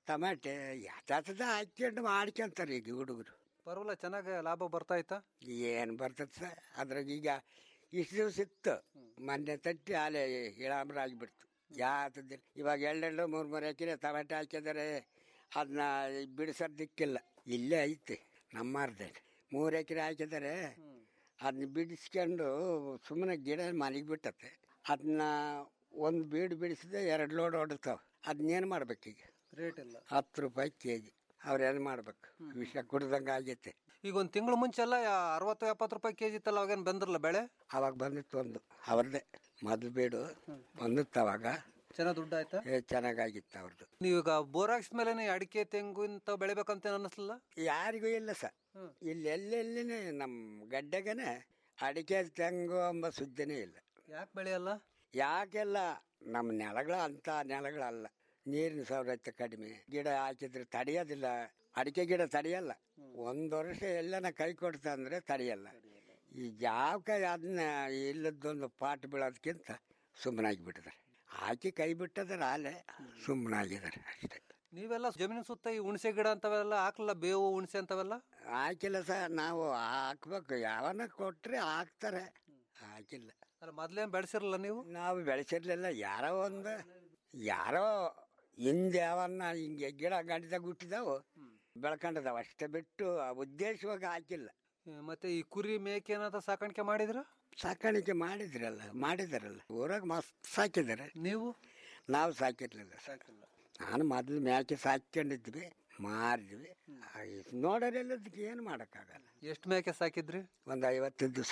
[SPEAKER 16] ಟಮಾಟೆ ಯಾತದ ಹಾಕ್ಕೊಂಡು ಮಾಡ್ಕೊಂತಾರೆ ಈಗ ಹುಡುಗರು
[SPEAKER 15] ಪರವಾಗಿಲ್ಲ ಚೆನ್ನಾಗಿ ಲಾಭ ಬರ್ತಾ ಇತ್ತಾ
[SPEAKER 16] ಏನು ಬರ್ತದೆ ಸರ್ ಅದ್ರಾಗ ಈಗ ಇಷ್ಟು ದಿವಸ ಇತ್ತು ಮೊನ್ನೆ ತಟ್ಟಿ ಆಲೆ ಇಳಾಂಬ್ರ ಆಗಿಬಿಡ್ತು ಯಾತದಿಲ್ಲ ಇವಾಗ ಎರಡೆರಡು ಮೂರು ಮೂರು ಎಕರೆ ಟಮಾಟೆ ಹಾಕಿದರೆ ಅದನ್ನ ಬಿಡಿಸೋದು ದಿಕ್ಕಿಲ್ಲ ಇಲ್ಲೇ ಐತೆ ನಮ್ಮಾರ್ದೆ ಮೂರು ಎಕರೆ ಹಾಕಿದರೆ ಅದನ್ನ ಬಿಡಿಸ್ಕೊಂಡು ಸುಮ್ಮನೆ ಗಿಡ ಮನೆಗೆ ಬಿಟ್ಟತ್ತೆ ಅದನ್ನ ಒಂದು ಬೀಡು ಬಿಡಿಸಿದೆ ಎರಡು ಲೋಡ್ ಹೊಡ್ತಾವೆ ಅದನ್ನೇನು ಮಾಡ್ಬೇಕೀಗ
[SPEAKER 15] ರೇಟ್ ಇಲ್ಲ
[SPEAKER 16] ಹತ್ತು ರೂಪಾಯಿ ಕೆ ಜಿ ಅವ್ರೇನು ಮಾಡ್ಬೇಕು ವಿಷ ಕುಡ್ದಂಗೆ ಆಗೈತೆ
[SPEAKER 15] ಈಗ ಒಂದು ತಿಂಗಳು ಮುಂಚೆ ಎಲ್ಲ ಅರವತ್ತು ಎಪ್ಪತ್ತು ರೂಪಾಯಿ ಕೆಜಿ ಇತ್ತಲ್ಲ ಅವಾಗೇನು ಬಂದಿರಲ್ಲ ಬೆಳೆ
[SPEAKER 16] ಅವಾಗ ಬಂದಿತ್ತು ಒಂದು ಅವ್ರದ್ದೇ ಮೊದಲು ಬೀಡು ಬಂದಿತ್ತು ಅವಾಗ
[SPEAKER 15] ಚೆನ್ನಾಗಿ ದುಡ್ಡು ಆಯ್ತಾ
[SPEAKER 16] ಏ ಚೆನ್ನಾಗಾಗಿತ್ತು ಅವ್ರದ್ದು
[SPEAKER 15] ನೀವೀಗ ಬೋರ್ ಹಾಕ್ಸ್ಮೇಲೆ ಅಡಿಕೆ ತೆಂಗು ಇಂಥ ಬೆಳಿಬೇಕಂತ ಅನ್ನಿಸ್ಲಿಲ್ಲ
[SPEAKER 16] ಯಾರಿಗೂ ಇಲ್ಲ ಸರ್ ಇಲ್ಲಿ ಎಲ್ಲೆಲ್ಲಿನೇ ನಮ್ಮ ಗಡ್ಡೆಗನೆ ಅಡಿಕೆ ತೆಂಗು ಎಂಬ ಸುದ್ದಿನೇ ಇಲ್ಲ
[SPEAKER 15] ಯಾಕೆ ಬೆಳೆಯಲ್ಲ
[SPEAKER 16] ಯಾಕೆಲ್ಲ ನಮ್ಮ ನೆಲಗಳ ಅಂತ ನೆಲಗಳಲ್ಲ ನೀರಿನ ಸೌಲಭ್ಯ ಕಡಿಮೆ ಗಿಡ ಹಾಕಿದ್ರೆ ತಡೆಯೋದಿಲ್ಲ ಅಡಿಕೆ ಗಿಡ ತಡೆಯಲ್ಲ ಒಂದು ವರ್ಷ ಎಲ್ಲನ ಕೈ ಕೊಡ್ತಾ ಅಂದ್ರೆ ತಡೆಯಲ್ಲ ಈ ಯಾಕೆ ಅದನ್ನ ಇಲ್ಲದೊಂದು ಪಾಟ್ ಬೀಳೋದಕ್ಕಿಂತ ಸುಮ್ಮನಾಗಿ ಬಿಟ್ಟಿದ್ದಾರೆ ಹಾಕಿ ಕೈ ಬಿಟ್ಟದ್ರೆ ಆಲೆ ಸುಮ್ಮನಾಗಿದ್ದಾರೆ ಅಷ್ಟೇ
[SPEAKER 15] ನೀವೆಲ್ಲ ಜಮೀನು ಸುತ್ತ ಈ ಹುಣಸೆ ಗಿಡ ಅಂತವೆಲ್ಲ ಹಾಕ್ಲಿಲ್ಲ ಬೇವು ಹುಣಸೆ ಅಂತವೆಲ್ಲ
[SPEAKER 16] ಹಾಕಿಲ್ಲ ಸರ್ ನಾವು ಹಾಕ್ಬೇಕು ಯಾವನ ಕೊಟ್ರೆ ಹಾಕ್ತಾರೆ ಹಾಕಿಲ್ಲ
[SPEAKER 15] ಅಲ್ಲ ಮೊದ್ಲೇನ್ ಬೆಳೆಸಿರಲ್ಲ ನೀವು
[SPEAKER 16] ನಾವು ಬೆಳೆಸಿರ್ಲಿಲ್ಲ ಯಾರೋ ಒಂದು ಯಾರೋ ಹಿಂದೆ ಯಾವನ್ನ ಹಿಂಗೆ ಗಿಡ ಗಂಟದಾಗ ಹುಟ್ಟಿದಾವು ಬೆಳ್ಕೊಂಡದಾವ ಅಷ್ಟೇ ಬಿಟ್ಟು ಆ ಉದ್ದೇಶವಾಗಿ ಹಾಕಿಲ್ಲ
[SPEAKER 15] ಹ್ಮ್, ಮತ್ತೆ ಈ ಕುರಿ ಮೇಕೆ ಏನಾದ್ರು ಸಾಕಾಣಿಕೆ ಮಾಡಿದ್ರ
[SPEAKER 16] ಸಾಕಾಣಿಕೆ ಮಾಡಿದ್ರಲ್ಲ ಮಾಡಿದಾರಲ್ಲ ಊರಾಗ ಮಸ್ತ್ ಸಾಕಿದ್ದಾರೆ
[SPEAKER 15] ನೀವು
[SPEAKER 16] ನಾವು ಸಾಕಿರ್ಲಿಲ್ಲ ಸರ್ ನಾನು ಮೊದಲು ಮೇಕೆ ಸಾಕೊಂಡಿದ್ವಿ ಮಾರಿದ್ವಿ ನೋಡೋರೆಲ್ಲದಕ್ಕೆ ಏನು ಮಾಡೋಕ್ಕಾಗಲ್ಲ
[SPEAKER 15] ಎಷ್ಟು ಮೇಕೆ ಸಾಕಿದ್ರಿ
[SPEAKER 16] ಒಂದು ಐವತ್ತು ದಿವಸ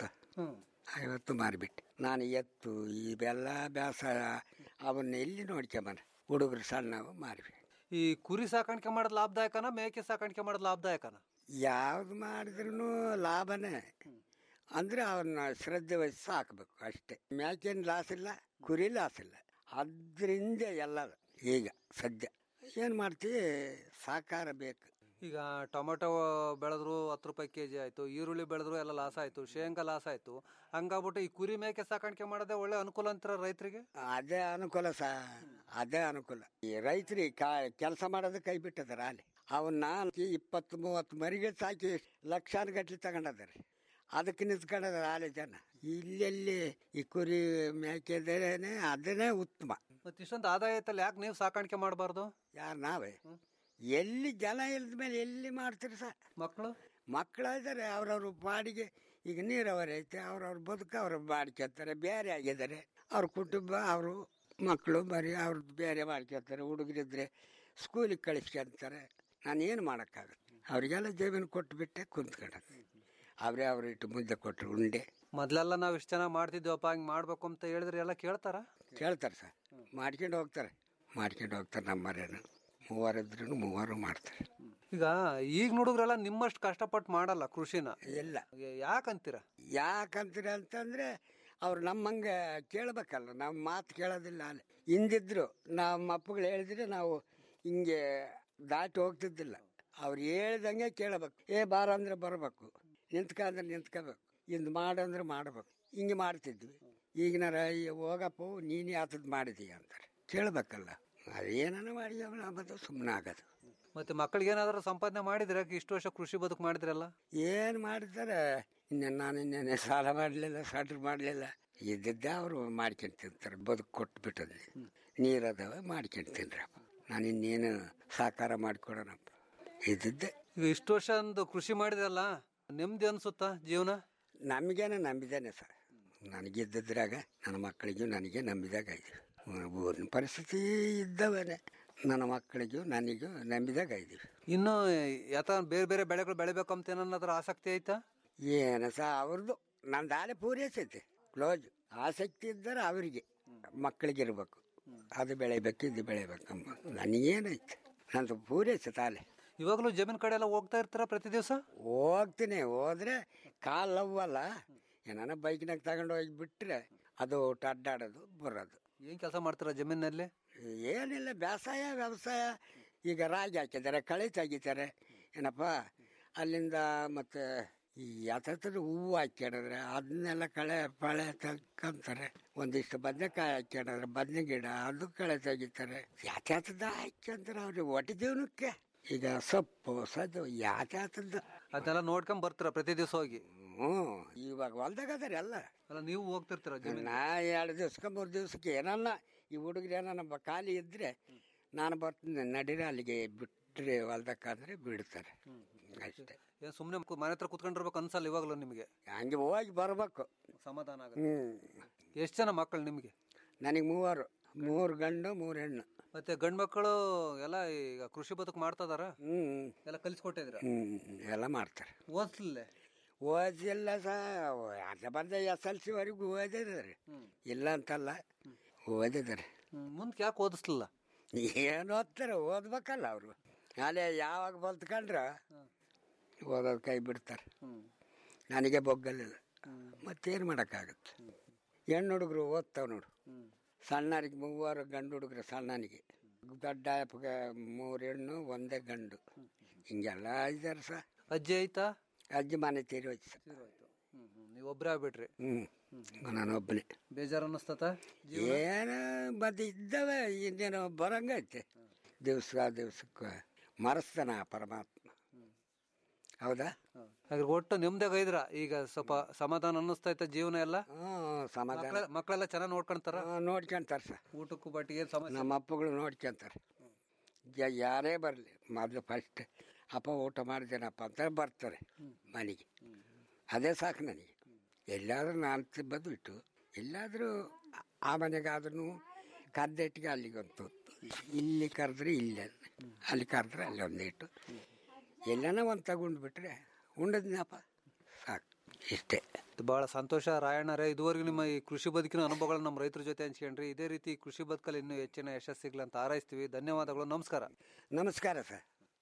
[SPEAKER 16] ಐವತ್ತು ಮಾರಿಬಿಟ್ಟೆ ನಾನು ಎತ್ತು ಇವೆಲ್ಲ ಬೇಸಾಯ ಅವನ್ನ ಎಲ್ಲಿ ನೋಡ್ಕೊಂಬನ ಹುಡುಗರು ಸಣ್ಣವು ಮಾರಿಬಿಟ್ಟು
[SPEAKER 15] ಈ ಕುರಿ ಸಾಕಾಣಿಕೆ ಮಾಡೋದು ಲಾಭದಾಯಕನ ಮೇಕೆ ಸಾಕಾಣಿಕೆ ಮಾಡೋದು ಲಾಭದಾಯಕನ
[SPEAKER 16] ಯಾವ್ದು ಮಾಡಿದ್ರು ಲಾಭನೇ ಅಂದ್ರೆ ಅವನ್ನ ಶ್ರದ್ಧೆ ವಹಿಸಿ ಸಾಕಬೇಕು ಅಷ್ಟೇ ಮ್ಯಾಕೇನು ಲಾಸ್ ಇಲ್ಲ ಕುರಿ ಲಾಸ್ ಇಲ್ಲ ಅದರಿಂದ ಎಲ್ಲ ಈಗ ಸದ್ಯ ಏನು ಮಾಡ್ತೀವಿ ಸಾಕಾರ ಬೇಕು
[SPEAKER 15] ಈಗ ಟೊಮೆಟೊ ಬೆಳೆದ್ರು ಹತ್ತು ರೂಪಾಯಿ ಕೆಜಿ ಆಯ್ತು ಈರುಳ್ಳಿ ಬೆಳೆದ್ರು ಎಲ್ಲ ಲಾಸ್ ಆಯ್ತು ಶೇಂಗಾ ಲಾಸ್ ಆಯ್ತು ಹಂಗಾಗ್ಬಿಟ್ಟು ಈ ಕುರಿ ಮೇಕೆ ಸಾಕಾಣಿಕೆ ಮಾಡೋದೇ ಒಳ್ಳೆ ಅನುಕೂಲ ಅಂತೀರ ರೈತರಿಗೆ
[SPEAKER 16] ಅದೇ ಅನುಕೂಲ ಸಾ ಅದೇ ಅನುಕೂಲ ಈ ರೈತರಿಗೆ ಕಾ ಕೆಲಸ ಮಾಡೋದು ಕೈ ಬಿಟ್ಟದಾರ ಅಲ್ಲಿ ಅವನ್ನ ಇಪ್ಪತ್ತು ಮೂವತ್ತು ಮರಿಗೆ ಸಾಕಿ ಲಕ್ಷಾನುಗಟ್ಲೆ ತಗೊಂಡದಾರೆ ಅದಕ್ಕೆ ನಿಂತ್ಕೊಂಡದಾರ ಆಲೆ ಜನ ಇಲ್ಲೆಲ್ಲಿ ಈ ಕುರಿ ಮೇಕೆದೇನೆ ಅದನ್ನೇ ಉತ್ತಮ
[SPEAKER 15] ಮತ್ತೆ ಇಷ್ಟೊಂದು ಆದಾಯ ಐತಲ್ಲ ಯಾಕೆ ನೀವು ಸಾಕಾಣಿಕೆ ಮಾಡಬಾರ್ದು
[SPEAKER 16] ಯಾರು ನಾವೇ ಎಲ್ಲಿ ಜನ ಇಲ್ದ ಮೇಲೆ ಎಲ್ಲಿ ಮಾಡ್ತೀರಿ ಸರ್
[SPEAKER 15] ಮಕ್ಕಳು
[SPEAKER 16] ಮಕ್ಕಳಿದ್ದಾರೆ ಅವ್ರವ್ರ ಬಾಡಿಗೆ ಈಗ ನೀರಾವರಿ ಐತೆ ಅವ್ರವ್ರ ಬದುಕು ಅವ್ರು ಮಾಡ್ಕೊತಾರೆ ಬೇರೆ ಆಗಿದ್ದಾರೆ ಅವ್ರ ಕುಟುಂಬ ಅವರು ಮಕ್ಕಳು ಬರೀ ಅವ್ರದ್ದು ಬೇರೆ ಮಾಡ್ಕೊತಾರೆ ಹುಡುಗರಿದ್ರೆ ಸ್ಕೂಲಿಗೆ ಕಳಿಸ್ಕೊಂತಾರೆ ನಾನು ಏನು ಮಾಡೋಕ್ಕಾಗುತ್ತೆ ಅವರಿಗೆಲ್ಲ ಜಮೀನು ಕೊಟ್ಟುಬಿಟ್ಟೆ ಕುಂತ್ಕೊಂಡದ್ದು ಅವರೇ ಅವ್ರ ಇಟ್ಟು ಮುದ್ದೆ ಕೊಟ್ಟರು ಉಂಡೆ
[SPEAKER 15] ಮೊದ್ಲೆಲ್ಲ ನಾವು ಇಷ್ಟು ಚೆನ್ನಾಗಿ ಮಾಡ್ತಿದ್ವಪ್ಪ ಹಿಂಗೆ ಮಾಡ್ಬೇಕು ಅಂತ ಹೇಳಿದ್ರೆ ಎಲ್ಲ ಕೇಳ್ತಾರ
[SPEAKER 16] ಕೇಳ್ತಾರೆ ಸರ್ ಮಾಡ್ಕೊಂಡು ಹೋಗ್ತಾರೆ ಮಾಡ್ಕೊಂಡು ಹೋಗ್ತಾರೆ ನಮ್ಮರೇನು ಮೂವರಿದ್ರು ಮೂವರು ಮಾಡ್ತಾರೆ
[SPEAKER 15] ಈಗ ಈಗ ಹುಡುಗರೆಲ್ಲ ನಿಮ್ಮಷ್ಟು ಕಷ್ಟಪಟ್ಟು ಮಾಡಲ್ಲ ಕೃಷಿನ
[SPEAKER 16] ಇಲ್ಲ
[SPEAKER 15] ಯಾಕಂತೀರ
[SPEAKER 16] ಯಾಕಂತೀರ ಅಂತಂದ್ರೆ ಅವ್ರು ನಮ್ಮಂಗೆ ಕೇಳಬೇಕಲ್ಲ ನಮ್ಮ ಮಾತು ಕೇಳೋದಿಲ್ಲ ಅಲ್ಲಿ ಹಿಂದಿದ್ರು ನಮ್ಮ ಅಪ್ಪಗಳು ಹೇಳಿದ್ರೆ ನಾವು ಹಿಂಗೆ ದಾಟಿ ಹೋಗ್ತಿದ್ದಿಲ್ಲ ಅವ್ರು ಹೇಳ್ದಂಗೆ ಕೇಳಬೇಕು ಏ ಬಾರ ಅಂದ್ರೆ ಬರಬೇಕು ನಿಂತ್ಕ ಅಂದ್ರೆ ನಿಂತ್ಕೋಬೇಕು ಇಂದು ಮಾಡಂದ್ರೆ ಮಾಡಬೇಕು ಹಿಂಗೆ ಮಾಡ್ತಿದ್ವಿ ಈಗಿನಾರ ಈ ಹೋಗಪ್ಪ ನೀನು ಯಾತದ್ ಮಾಡಿದೀಯ ಅಂತಾರೆ ಕೇಳಬೇಕಲ್ಲ ಅದೇನ ಮಾಡಿ ನಮ್ಮದು ಸುಮ್ಮನೆ ಆಗೋದು
[SPEAKER 15] ಮತ್ತೆ ಮಕ್ಕಳಿಗೆ ಏನಾದ್ರು ಸಂಪಾದನೆ ಮಾಡಿದ್ರೆ ಇಷ್ಟು ವರ್ಷ ಕೃಷಿ ಬದುಕು ಮಾಡಿದ್ರಲ್ಲ
[SPEAKER 16] ಏನು ಮಾಡಿದ್ದಾರೆ ಇನ್ನೇನು ನಾನು ಇನ್ನೇನೆ ಸಾಲ ಮಾಡಲಿಲ್ಲ ಸಾಟ್ರ್ ಮಾಡಲಿಲ್ಲ ಇದ್ದದ್ದೇ ಅವರು ಮಾಡ್ಕೊಂಡು ತಿಂತಾರೆ ಬದುಕು ಕೊಟ್ಟು ಬಿಟ್ಟದ್ರಿ ನೀರದವ ಮಾಡ್ಕೊಂಡು ತಿನ್ರಪ್ಪ ನಾನು ಇನ್ನೇನು ಸಾಕಾರ ಮಾಡಿಕೊಡೋಣಪ್ಪ ಇದ್ದದ್ದೇ
[SPEAKER 15] ಈಗ ಇಷ್ಟು ವರ್ಷ ಒಂದು ಕೃಷಿ ಮಾಡಿದ್ರಲ್ಲ ನೆಮ್ಮದಿ ಅನ್ಸುತ್ತಾ ಜೀವನ
[SPEAKER 16] ನಮಗೇನೆ ನಂಬಿದ್ದೇನೆ ಸರ್ ನನಗಿದ್ದದ್ರಾಗ ನನ್ನ ಮಕ್ಕಳಿಗೂ ನನಗೆ ನಂಬಿದಾಗ ಇದ್ದೀವಿ ಊರಿನ ಪರಿಸ್ಥಿತಿ ಇದ್ದವನೇ ನನ್ನ ಮಕ್ಕಳಿಗೂ ನನಗೂ ನಂಬಿದಾಗ ಇದ್ದೀವಿ
[SPEAKER 15] ಇನ್ನು ಯಥ ಬೇರೆ ಬೇರೆ ಬೆಳೆಗಳು ಬೆಳಿಬೇಕು ಅಂತ ಏನಾದ್ರು ಆಸಕ್ತಿ ಐತಾ
[SPEAKER 16] ಏನು ಸಹ ಅವ್ರದ್ದು ನನ್ನ ದಾಲೆ ಪೂರೈಸೈತೆ ಕ್ಲೋಜ್ ಆಸಕ್ತಿ ಇದ್ದರೆ ಅವರಿಗೆ ಮಕ್ಕಳಿಗೆ ಇರಬೇಕು ಅದು ಬೆಳಿಬೇಕು ಇದು ಬೆಳಿಬೇಕಮ್ಮ ನನಗೇನೈತೆ ನಂದು ಪೂರೈಸೆ ತಾಲೆ
[SPEAKER 15] ಇವಾಗಲೂ ಜಮೀನ್ ಕಡೆ ಎಲ್ಲ ಹೋಗ್ತಾ ಇರ್ತಾರ ಪ್ರತಿ ದಿವಸ
[SPEAKER 16] ಹೋಗ್ತೀನಿ ಹೋದ್ರೆ ಕಾಲು ಲವ್ವಲ್ಲ ಏನಾನ ಬೈಕ್ನಾಗ ತಗೊಂಡು ಹೋಗಿ ಬಿಟ್ರೆ ಅದು ಅಡ್ಡಾಡೋದು ಬರೋದು
[SPEAKER 15] ಏನ್ ಕೆಲಸ ಮಾಡ್ತೀರಾ ಜಮೀನಲ್ಲಿ
[SPEAKER 16] ಏನಿಲ್ಲ ಬೇಸಾಯ ವ್ಯವಸಾಯ ಈಗ ರಾಗಿ ಹಾಕಿದ್ದಾರೆ ಕಳೆ ತೆಗಿತಾರೆ ಏನಪ್ಪ ಅಲ್ಲಿಂದ ಮತ್ತೆ ಈ ಯಾತ್ರ ಹೂವು ಹಾಕ್ಯಣಿದ್ರೆ ಅದನ್ನೆಲ್ಲ ಕಳೆ ಪಳೆ ತಕ್ಕಂತಾರೆ ಒಂದಿಷ್ಟು ಬದನೆಕಾಯಿ ಹಾಕ್ಯಣಿದ್ರೆ ಬದನೆ ಗಿಡ ಅದು ಕಳೆ ತೆಗಿತಾರೆ ಯಾತ್ಯಾತದ ಹಾಕ್ಯಂತಾರೆ ಅವ್ರಿಗೆ ಒಟ್ಟು ಜೀವನಕ್ಕೆ ಈಗ ಸೊಪ್ಪು ಸದ್ದು ಯಾತ್ಯಾತದ
[SPEAKER 15] ಅದನ್ನೆಲ್ಲ ನೋಡ್ಕೊಂಡ್ ಬರ್ತೀರ ಪ್ರತಿ ದಿವಸ ಹೋಗಿ
[SPEAKER 16] ಹ್ಞೂ ಇವಾಗ ಹೊಲ್ದಾಗ ಅದಾರೆ ಎಲ್ಲ
[SPEAKER 15] ಅಲ್ಲ ನೀವು ಹೋಗ್ತಿರ್ತೀರ ಜಮೀನ್
[SPEAKER 16] ನಾ ಎರಡು ದಿವ್ಸಕ್ಕೆ ಮೂರು ದಿವ್ಸಕ್ಕೆ ಏನನ್ನ ಈ ಹುಡುಗರು ಏನನ್ನ ಖಾಲಿ ಇದ್ರೆ ನಾನು ಬರ್ತೀನಿ ನಡೀರಿ ಅಲ್ಲಿಗೆ ಬಿಟ್ಟರೆ ಹೊಲ್ದಕ್ಕಾದ್ರೆ ಬಿಡ್ತಾರೆ ಅಷ್ಟೇ
[SPEAKER 15] ಏನ್ ಸುಮ್ನೆ ಕು- ಮನೆ ಹತ್ರ ಕುತ್ಕೊಂಡಿರ್ಬೇಕು ಅನ್ಸಲ್ಲ ಇವಾಗಲೂ ನಿಮಗೆ
[SPEAKER 16] ಹಂಗೆ ಹೋಗಿ ಬರ್ಬೇಕು
[SPEAKER 15] ಸಮಾಧಾನ ಆಗುತ್ತೆ
[SPEAKER 16] ಹ್ಞೂ
[SPEAKER 15] ಎಷ್ಟು ಜನ ಮಕ್ಕಳು ನಿಮಗೆ
[SPEAKER 16] ನನಗೆ ಮೂವರು ಮೂರು ಗಂಡು ಮೂರು ಹೆಣ್ಣು
[SPEAKER 15] ಮತ್ತೆ ಗಂಡು ಮಕ್ಕಳು ಎಲ್ಲ ಈಗ ಕೃಷಿ ಬದುಕು ಮಾಡ್ತಾ ಇದಾರ
[SPEAKER 16] ಹ್ಞೂ
[SPEAKER 15] ಎಲ್ಲ ಕಲಿಸ್ಕೊಟ್ಟಿದ್ರ
[SPEAKER 16] ಹ್ಞೂ ಎಲ್ಲ ಮಾಡ್ತಾರೆ
[SPEAKER 15] ಓದ್ಲಿಲ್ಲ
[SPEAKER 16] ಓದಿಲ್ಲ ಸಹ ಅರ್ಧ ಬಂದ ಎಸ್ ಎಲ್ ಸಿವರೆಗೂ ಓದಿದ್ದಾರೆ ಇಲ್ಲ ಅಂತಲ್ಲ ಓದಿದ್ದಾರೆ
[SPEAKER 15] ಮುಂದೆ ಯಾಕೆ ಓದಿಸ್ಲಿಲ್ಲ
[SPEAKER 16] ಏನು ಓದ್ತಾರೆ ಓದ್ಬೇಕಲ್ಲ ಅವರು ಅಲ್ಲೇ ಯಾವಾಗ ಬಲ್ತ್ಕೊಂಡ್ರೆ ಓದೋದು ಕೈ ಬಿಡ್ತಾರೆ ನನಗೆ ಬೊಗ್ಗಲಿಲ್ಲ ಮತ್ತೇನು ಮಾಡೋಕ್ಕಾಗುತ್ತೆ ಹೆಣ್ಣು ಹುಡುಗರು ಓದ್ತಾವೆ ನೋಡು ಸಣ್ಣರಿಗೆ ಮೂವರು ಗಂಡು ಹುಡುಗರು ಸಣ್ಣನಿಗೆ ದೊಡ್ಡ ಅಪ್ಪಗೆ ಮೂರು ಹೆಣ್ಣು ಒಂದೇ ಗಂಡು ಹಿಂಗೆಲ್ಲ ಇದ್ದಾರೆ ಸಹ
[SPEAKER 15] ಅಜ್ಜಿ ಆಯ್ತಾ
[SPEAKER 16] ಅಜ್ಜಿ ಮನೆ ತೀರಿ ಹೋಯ್ತು ಸರ್
[SPEAKER 15] ನೀವು ಒಬ್ಬರೇ ಆಗ್ಬಿಟ್ರಿ
[SPEAKER 16] ಹ್ಞೂ ನಾನೊಬ್ಬನೇ
[SPEAKER 15] ಬೇಜಾರು ಅನ್ನಿಸ್ತತ
[SPEAKER 16] ಏನು ಮತ್ತೆ ಇದ್ದಾವೆ ಇನ್ನೇನು ಬರಂಗೈತೆ ದಿವ್ಸ ದಿವ್ಸಕ್ಕೆ ಮರೆಸ್ತಾನ ಆ ಪರಮಾತ್ಮ ಹೌದಾ
[SPEAKER 15] ಹಾಗಾದ್ರೆ ಒಟ್ಟು ನಿಮ್ದೇ ಗೈದ್ರ ಈಗ ಸ್ವಲ್ಪ ಸಮಾಧಾನ ಅನ್ನಿಸ್ತೈತೆ ಜೀವನ ಎಲ್ಲ
[SPEAKER 16] ಹ್ಞೂ ಸಮಾಧಾನ
[SPEAKER 15] ಮಕ್ಳ- ಮಕ್ಳೆಲ್ಲ ಚೆನ್ನಾಗಿ ನೋಡ್ಕೊಂತಾರ
[SPEAKER 16] ನೋಡ್ಕೊಂತಾರೆ ಸರ್
[SPEAKER 15] ಊಟಕ್ಕೂ ಬಟ್ಟಿಗೆ ಏನ್ ಸಮಸ್ಯೆ
[SPEAKER 16] ನಮ್ಮ ಅಪ್ಪಗಳು ನೋಡ್ಕೊಂತಾರೆ ಯ- ಯಾರೇ ಬರಲಿ ಮೊದಲು ಫಸ್ಟ್ ಅಪ್ಪ ಊಟ ಮಾಡಿದ್ದೇನಪ್ಪ ಅಂತ ಬರ್ತಾರೆ ಮನೆಗೆ ಅದೇ ಸಾಕು ನನಗೆ ಎಲ್ಲಾದರೂ ನಾನು ಬದುಬಿಟ್ಟು ಎಲ್ಲಾದರೂ ಆ ಮನೆಗಾದ್ರೂ ಕರ್ದೆಟ್ಟಿಗೆ ಅಲ್ಲಿಗೊಂದು ಇಲ್ಲಿ ಕರೆದ್ರೆ ಇಲ್ಲೇ ಅಲ್ಲಿ ಕರೆದ್ರೆ ಅಲ್ಲಿ ಒಂದಿಟ್ಟು ಎಲ್ಲನ ಒಂದು ತಗೊಂಡು ಬಿಟ್ರೆ ಉಂಡದ್ನಪ್ಪ ಸಾಕು ಇಷ್ಟೇ
[SPEAKER 15] ಬಹಳ ಸಂತೋಷ ರಾಯಣ್ಣರೇ ಇದುವರೆಗೂ ನಿಮ್ಮ ಈ ಕೃಷಿ ಬದುಕಿನ ಅನುಭವಗಳನ್ನ ನಮ್ಮ ರೈತರ ಜೊತೆ ಹಂಚ್ಕೊಂಡ್ರಿ ಇದೇ ರೀತಿ ಕೃಷಿ ಬದುಕಲ್ಲಿ ಇನ್ನೂ ಹೆಚ್ಚಿನ ಯಶಸ್ಸು ಸಿಗ್ಲಿ ಅಂತ ಹಾರೈಸ್ತೀವಿ ಧನ್ಯವಾದಗಳು ನಮಸ್ಕಾರ
[SPEAKER 16] ನಮಸ್ಕಾರ ಸರ್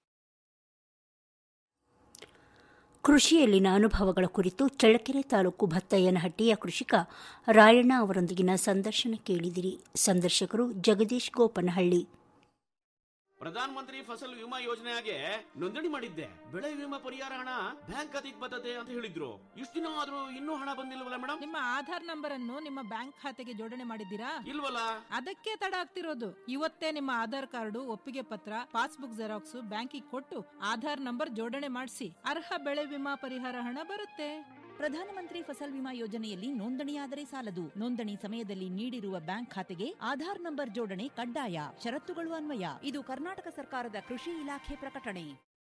[SPEAKER 8] ಕೃಷಿಯಲ್ಲಿನ ಅನುಭವಗಳ ಕುರಿತು ಚಳ್ಳಕೆರೆ ತಾಲೂಕು ಭತ್ತಯ್ಯನಹಟ್ಟಿಯ ಕೃಷಿಕ ರಾಯಣ್ಣ ಅವರೊಂದಿಗಿನ ಸಂದರ್ಶನ ಕೇಳಿದಿರಿ ಸಂದರ್ಶಕರು ಜಗದೀಶ್ ಗೋಪನಹಳ್ಳಿ
[SPEAKER 17] ಪ್ರಧಾನ ಮಂತ್ರಿ ಫಸಲ್ ವಿಮಾ ಯೋಜನೆಗೆ ನೋಂದಣಿ ಮಾಡಿದ್ದೆ ಬೆಳೆ ವಿಮಾ ಪರಿಹಾರ ಹಣ ಬ್ಯಾಂಕ್ ಖಾತೆಗೆ ಬರ್ತದೆ ಅಂತ ಹೇಳಿದ್ರು ಇಷ್ಟು ದಿನ ಆದ್ರೂ ಇನ್ನೂ ಹಣ ಬಂದಿಲ್ವಲ್ಲ ಮೇಡಮ್
[SPEAKER 7] ನಿಮ್ಮ ಆಧಾರ್ ನಂಬರ್ ಅನ್ನು ನಿಮ್ಮ ಬ್ಯಾಂಕ್ ಖಾತೆಗೆ ಜೋಡಣೆ ಮಾಡಿದ್ದೀರಾ
[SPEAKER 17] ಇಲ್ವಲ್ಲ
[SPEAKER 7] ಅದಕ್ಕೆ ತಡ ಆಗ್ತಿರೋದು ಇವತ್ತೇ ನಿಮ್ಮ ಆಧಾರ್ ಕಾರ್ಡು ಒಪ್ಪಿಗೆ ಪತ್ರ ಪಾಸ್ಬುಕ್ ಜೆರಾಕ್ಸ್ ಬ್ಯಾಂಕಿಗೆ ಕೊಟ್ಟು ಆಧಾರ್ ನಂಬರ್ ಜೋಡಣೆ ಮಾಡಿಸಿ ಅರ್ಹ ಬೆಳೆ ವಿಮಾ ಪರಿಹಾರ ಹಣ ಬರುತ್ತೆ
[SPEAKER 13] ಪ್ರಧಾನಮಂತ್ರಿ ಫಸಲ್ ವಿಮಾ ಯೋಜನೆಯಲ್ಲಿ ನೋಂದಣಿಯಾದರೆ ಸಾಲದು ನೋಂದಣಿ ಸಮಯದಲ್ಲಿ ನೀಡಿರುವ ಬ್ಯಾಂಕ್ ಖಾತೆಗೆ ಆಧಾರ್ ನಂಬರ್ ಜೋಡಣೆ ಕಡ್ಡಾಯ ಷರತ್ತುಗಳು ಅನ್ವಯ ಇದು ಕರ್ನಾಟಕ ಸರ್ಕಾರದ ಕೃಷಿ ಇಲಾಖೆ ಪ್ರಕಟಣೆ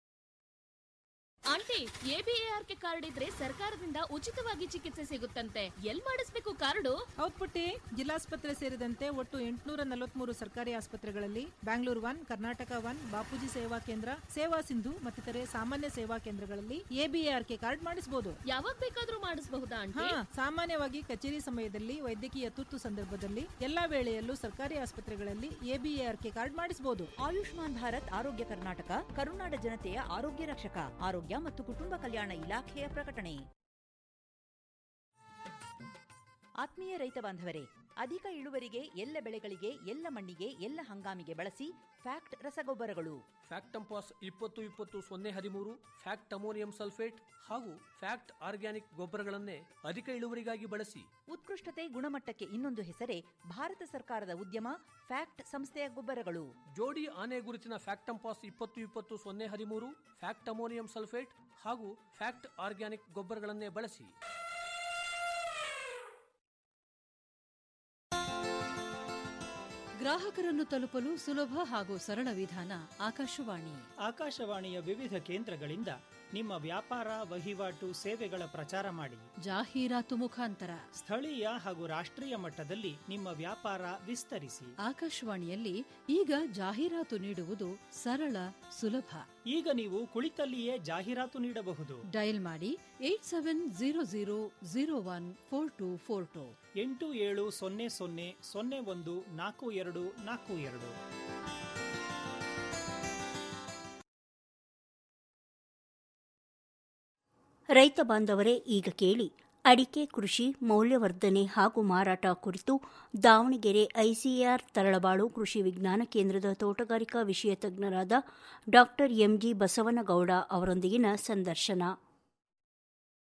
[SPEAKER 18] ಆಂಟಿ ಎಬಿಎಆರ್ಕೆ ಕಾರ್ಡ್ ಇದ್ರೆ ಸರ್ಕಾರದಿಂದ ಉಚಿತವಾಗಿ ಚಿಕಿತ್ಸೆ ಸಿಗುತ್ತಂತೆ ಎಲ್ ಮಾಡಿಸ್ಬೇಕು ಕಾರ್ಡು
[SPEAKER 7] ಹೌದ್ ಪುಟ್ಟಿ ಜಿಲ್ಲಾಸ್ಪತ್ರೆ ಸೇರಿದಂತೆ ಒಟ್ಟು ಎಂಟುನೂರ ನಲವತ್ಮೂರು ಸರ್ಕಾರಿ ಆಸ್ಪತ್ರೆಗಳಲ್ಲಿ ಬ್ಯಾಂಗ್ಳೂರ್ ಒನ್ ಕರ್ನಾಟಕ ಒನ್ ಬಾಪೂಜಿ ಸೇವಾ ಕೇಂದ್ರ ಸೇವಾ ಸಿಂಧು ಮತ್ತಿತರೆ ಸಾಮಾನ್ಯ ಸೇವಾ ಕೇಂದ್ರಗಳಲ್ಲಿ ಎಬಿಎಆರ್ಕೆ ಕಾರ್ಡ್ ಮಾಡಿಸಬಹುದು
[SPEAKER 18] ಯಾವಾಗ ಬೇಕಾದ್ರೂ ಮಾಡಿಸಬಹುದಾ ಆಂಟಿ
[SPEAKER 7] ಹಾ ಸಾಮಾನ್ಯವಾಗಿ ಕಚೇರಿ ಸಮಯದಲ್ಲಿ ವೈದ್ಯಕೀಯ ತುರ್ತು ಸಂದರ್ಭದಲ್ಲಿ ಎಲ್ಲಾ ವೇಳೆಯಲ್ಲೂ ಸರ್ಕಾರಿ ಆಸ್ಪತ್ರೆಗಳಲ್ಲಿ ಎಬಿಎಆರ್ಕೆ ಕಾರ್ಡ್ ಮಾಡಿಸಬಹುದು
[SPEAKER 13] ಆಯುಷ್ಮಾನ್ ಭಾರತ್ ಆರೋಗ್ಯ ಕರ್ನಾಟಕ ಕರುನಾಡ ಜನತೆಯ ಆರೋಗ್ಯ ರಕ್ಷಕ ಆರೋಗ್ಯ ಮತ್ತು ಕುಟುಂಬ ಕಲ್ಯಾಣ ಇಲಾಖೆಯ ಪ್ರಕಟಣೆ ಆತ್ಮೀಯ ರೈತ ಬಾಂಧವರೇ ಅಧಿಕ ಇಳುವರಿಗೆ ಎಲ್ಲ ಬೆಳೆಗಳಿಗೆ ಎಲ್ಲ ಮಣ್ಣಿಗೆ ಎಲ್ಲ ಹಂಗಾಮಿಗೆ ಬಳಸಿ ಫ್ಯಾಕ್ಟ್ ರಸಗೊಬ್ಬರಗಳು
[SPEAKER 3] ಫ್ಯಾಕ್ಟಂಪಾಸ್ ಇಪ್ಪತ್ತು ಇಪ್ಪತ್ತು ಸೊನ್ನೆ ಹದಿಮೂರು ಫ್ಯಾಕ್ಟ್ ಅಮೋನಿಯಂ ಸಲ್ಫೇಟ್ ಹಾಗೂ ಫ್ಯಾಕ್ಟ್ ಆರ್ಗ್ಯಾನಿಕ್ ಗೊಬ್ಬರಗಳನ್ನೇ ಅಧಿಕ ಇಳುವರಿಗಾಗಿ ಬಳಸಿ
[SPEAKER 13] ಉತ್ಕೃಷ್ಟತೆ ಗುಣಮಟ್ಟಕ್ಕೆ ಇನ್ನೊಂದು ಹೆಸರೇ ಭಾರತ ಸರ್ಕಾರದ ಉದ್ಯಮ ಫ್ಯಾಕ್ಟ್ ಸಂಸ್ಥೆಯ ಗೊಬ್ಬರಗಳು
[SPEAKER 3] ಜೋಡಿ ಆನೆ ಗುರುತಿನ ಫ್ಯಾಕ್ಟಂಪಾಸ್ ಇಪ್ಪತ್ತು ಇಪ್ಪತ್ತು ಸೊನ್ನೆ ಹದಿಮೂರು ಫ್ಯಾಕ್ಟ್ ಅಮೋನಿಯಂ ಸಲ್ಫೇಟ್ ಹಾಗೂ ಫ್ಯಾಕ್ಟ್ ಆರ್ಗ್ಯಾನಿಕ್ ಗೊಬ್ಬರಗಳನ್ನೇ ಬಳಸಿ
[SPEAKER 19] ಗ್ರಾಹಕರನ್ನು ತಲುಪಲು ಸುಲಭ ಹಾಗೂ ಸರಳ ವಿಧಾನ ಆಕಾಶವಾಣಿ
[SPEAKER 20] ಆಕಾಶವಾಣಿಯ ವಿವಿಧ ಕೇಂದ್ರಗಳಿಂದ ನಿಮ್ಮ ವ್ಯಾಪಾರ ವಹಿವಾಟು ಸೇವೆಗಳ ಪ್ರಚಾರ ಮಾಡಿ
[SPEAKER 19] ಜಾಹೀರಾತು ಮುಖಾಂತರ
[SPEAKER 20] ಸ್ಥಳೀಯ ಹಾಗೂ ರಾಷ್ಟ್ರೀಯ ಮಟ್ಟದಲ್ಲಿ ನಿಮ್ಮ ವ್ಯಾಪಾರ ವಿಸ್ತರಿಸಿ
[SPEAKER 19] ಆಕಾಶವಾಣಿಯಲ್ಲಿ ಈಗ ಜಾಹೀರಾತು ನೀಡುವುದು ಸರಳ ಸುಲಭ
[SPEAKER 20] ಈಗ ನೀವು ಕುಳಿತಲ್ಲಿಯೇ ಜಾಹೀರಾತು ನೀಡಬಹುದು
[SPEAKER 19] ಡಯಲ್ ಮಾಡಿ eight seven zero zero zero one four two four two
[SPEAKER 20] ಎಂಟು ಏಳು ಸೊನ್ನೆ ಸೊನ್ನೆ ಸೊನ್ನೆ ಒಂದು ನಾಲ್ಕು ಎರಡು ನಾಲ್ಕು ಎರಡು
[SPEAKER 8] ರೈತ ಬಾಂಧವರೇ ಈಗ ಕೇಳಿ ಅಡಿಕೆ ಕೃಷಿ ಮೌಲ್ಯವರ್ಧನೆ ಹಾಗೂ ಮಾರಾಟ ಕುರಿತು ದಾವಣಗೆರೆ ಐಸಿಆರ್ ತರಳಬಾಳು ಕೃಷಿ ವಿಜ್ಞಾನ ಕೇಂದ್ರದ ತೋಟಗಾರಿಕಾ ವಿಷಯ ತಜ್ಞರಾದ ಡಾ ಎಂಜಿ ಬಸವನಗೌಡ ಅವರೊಂದಿಗಿನ ಸಂದರ್ಶನ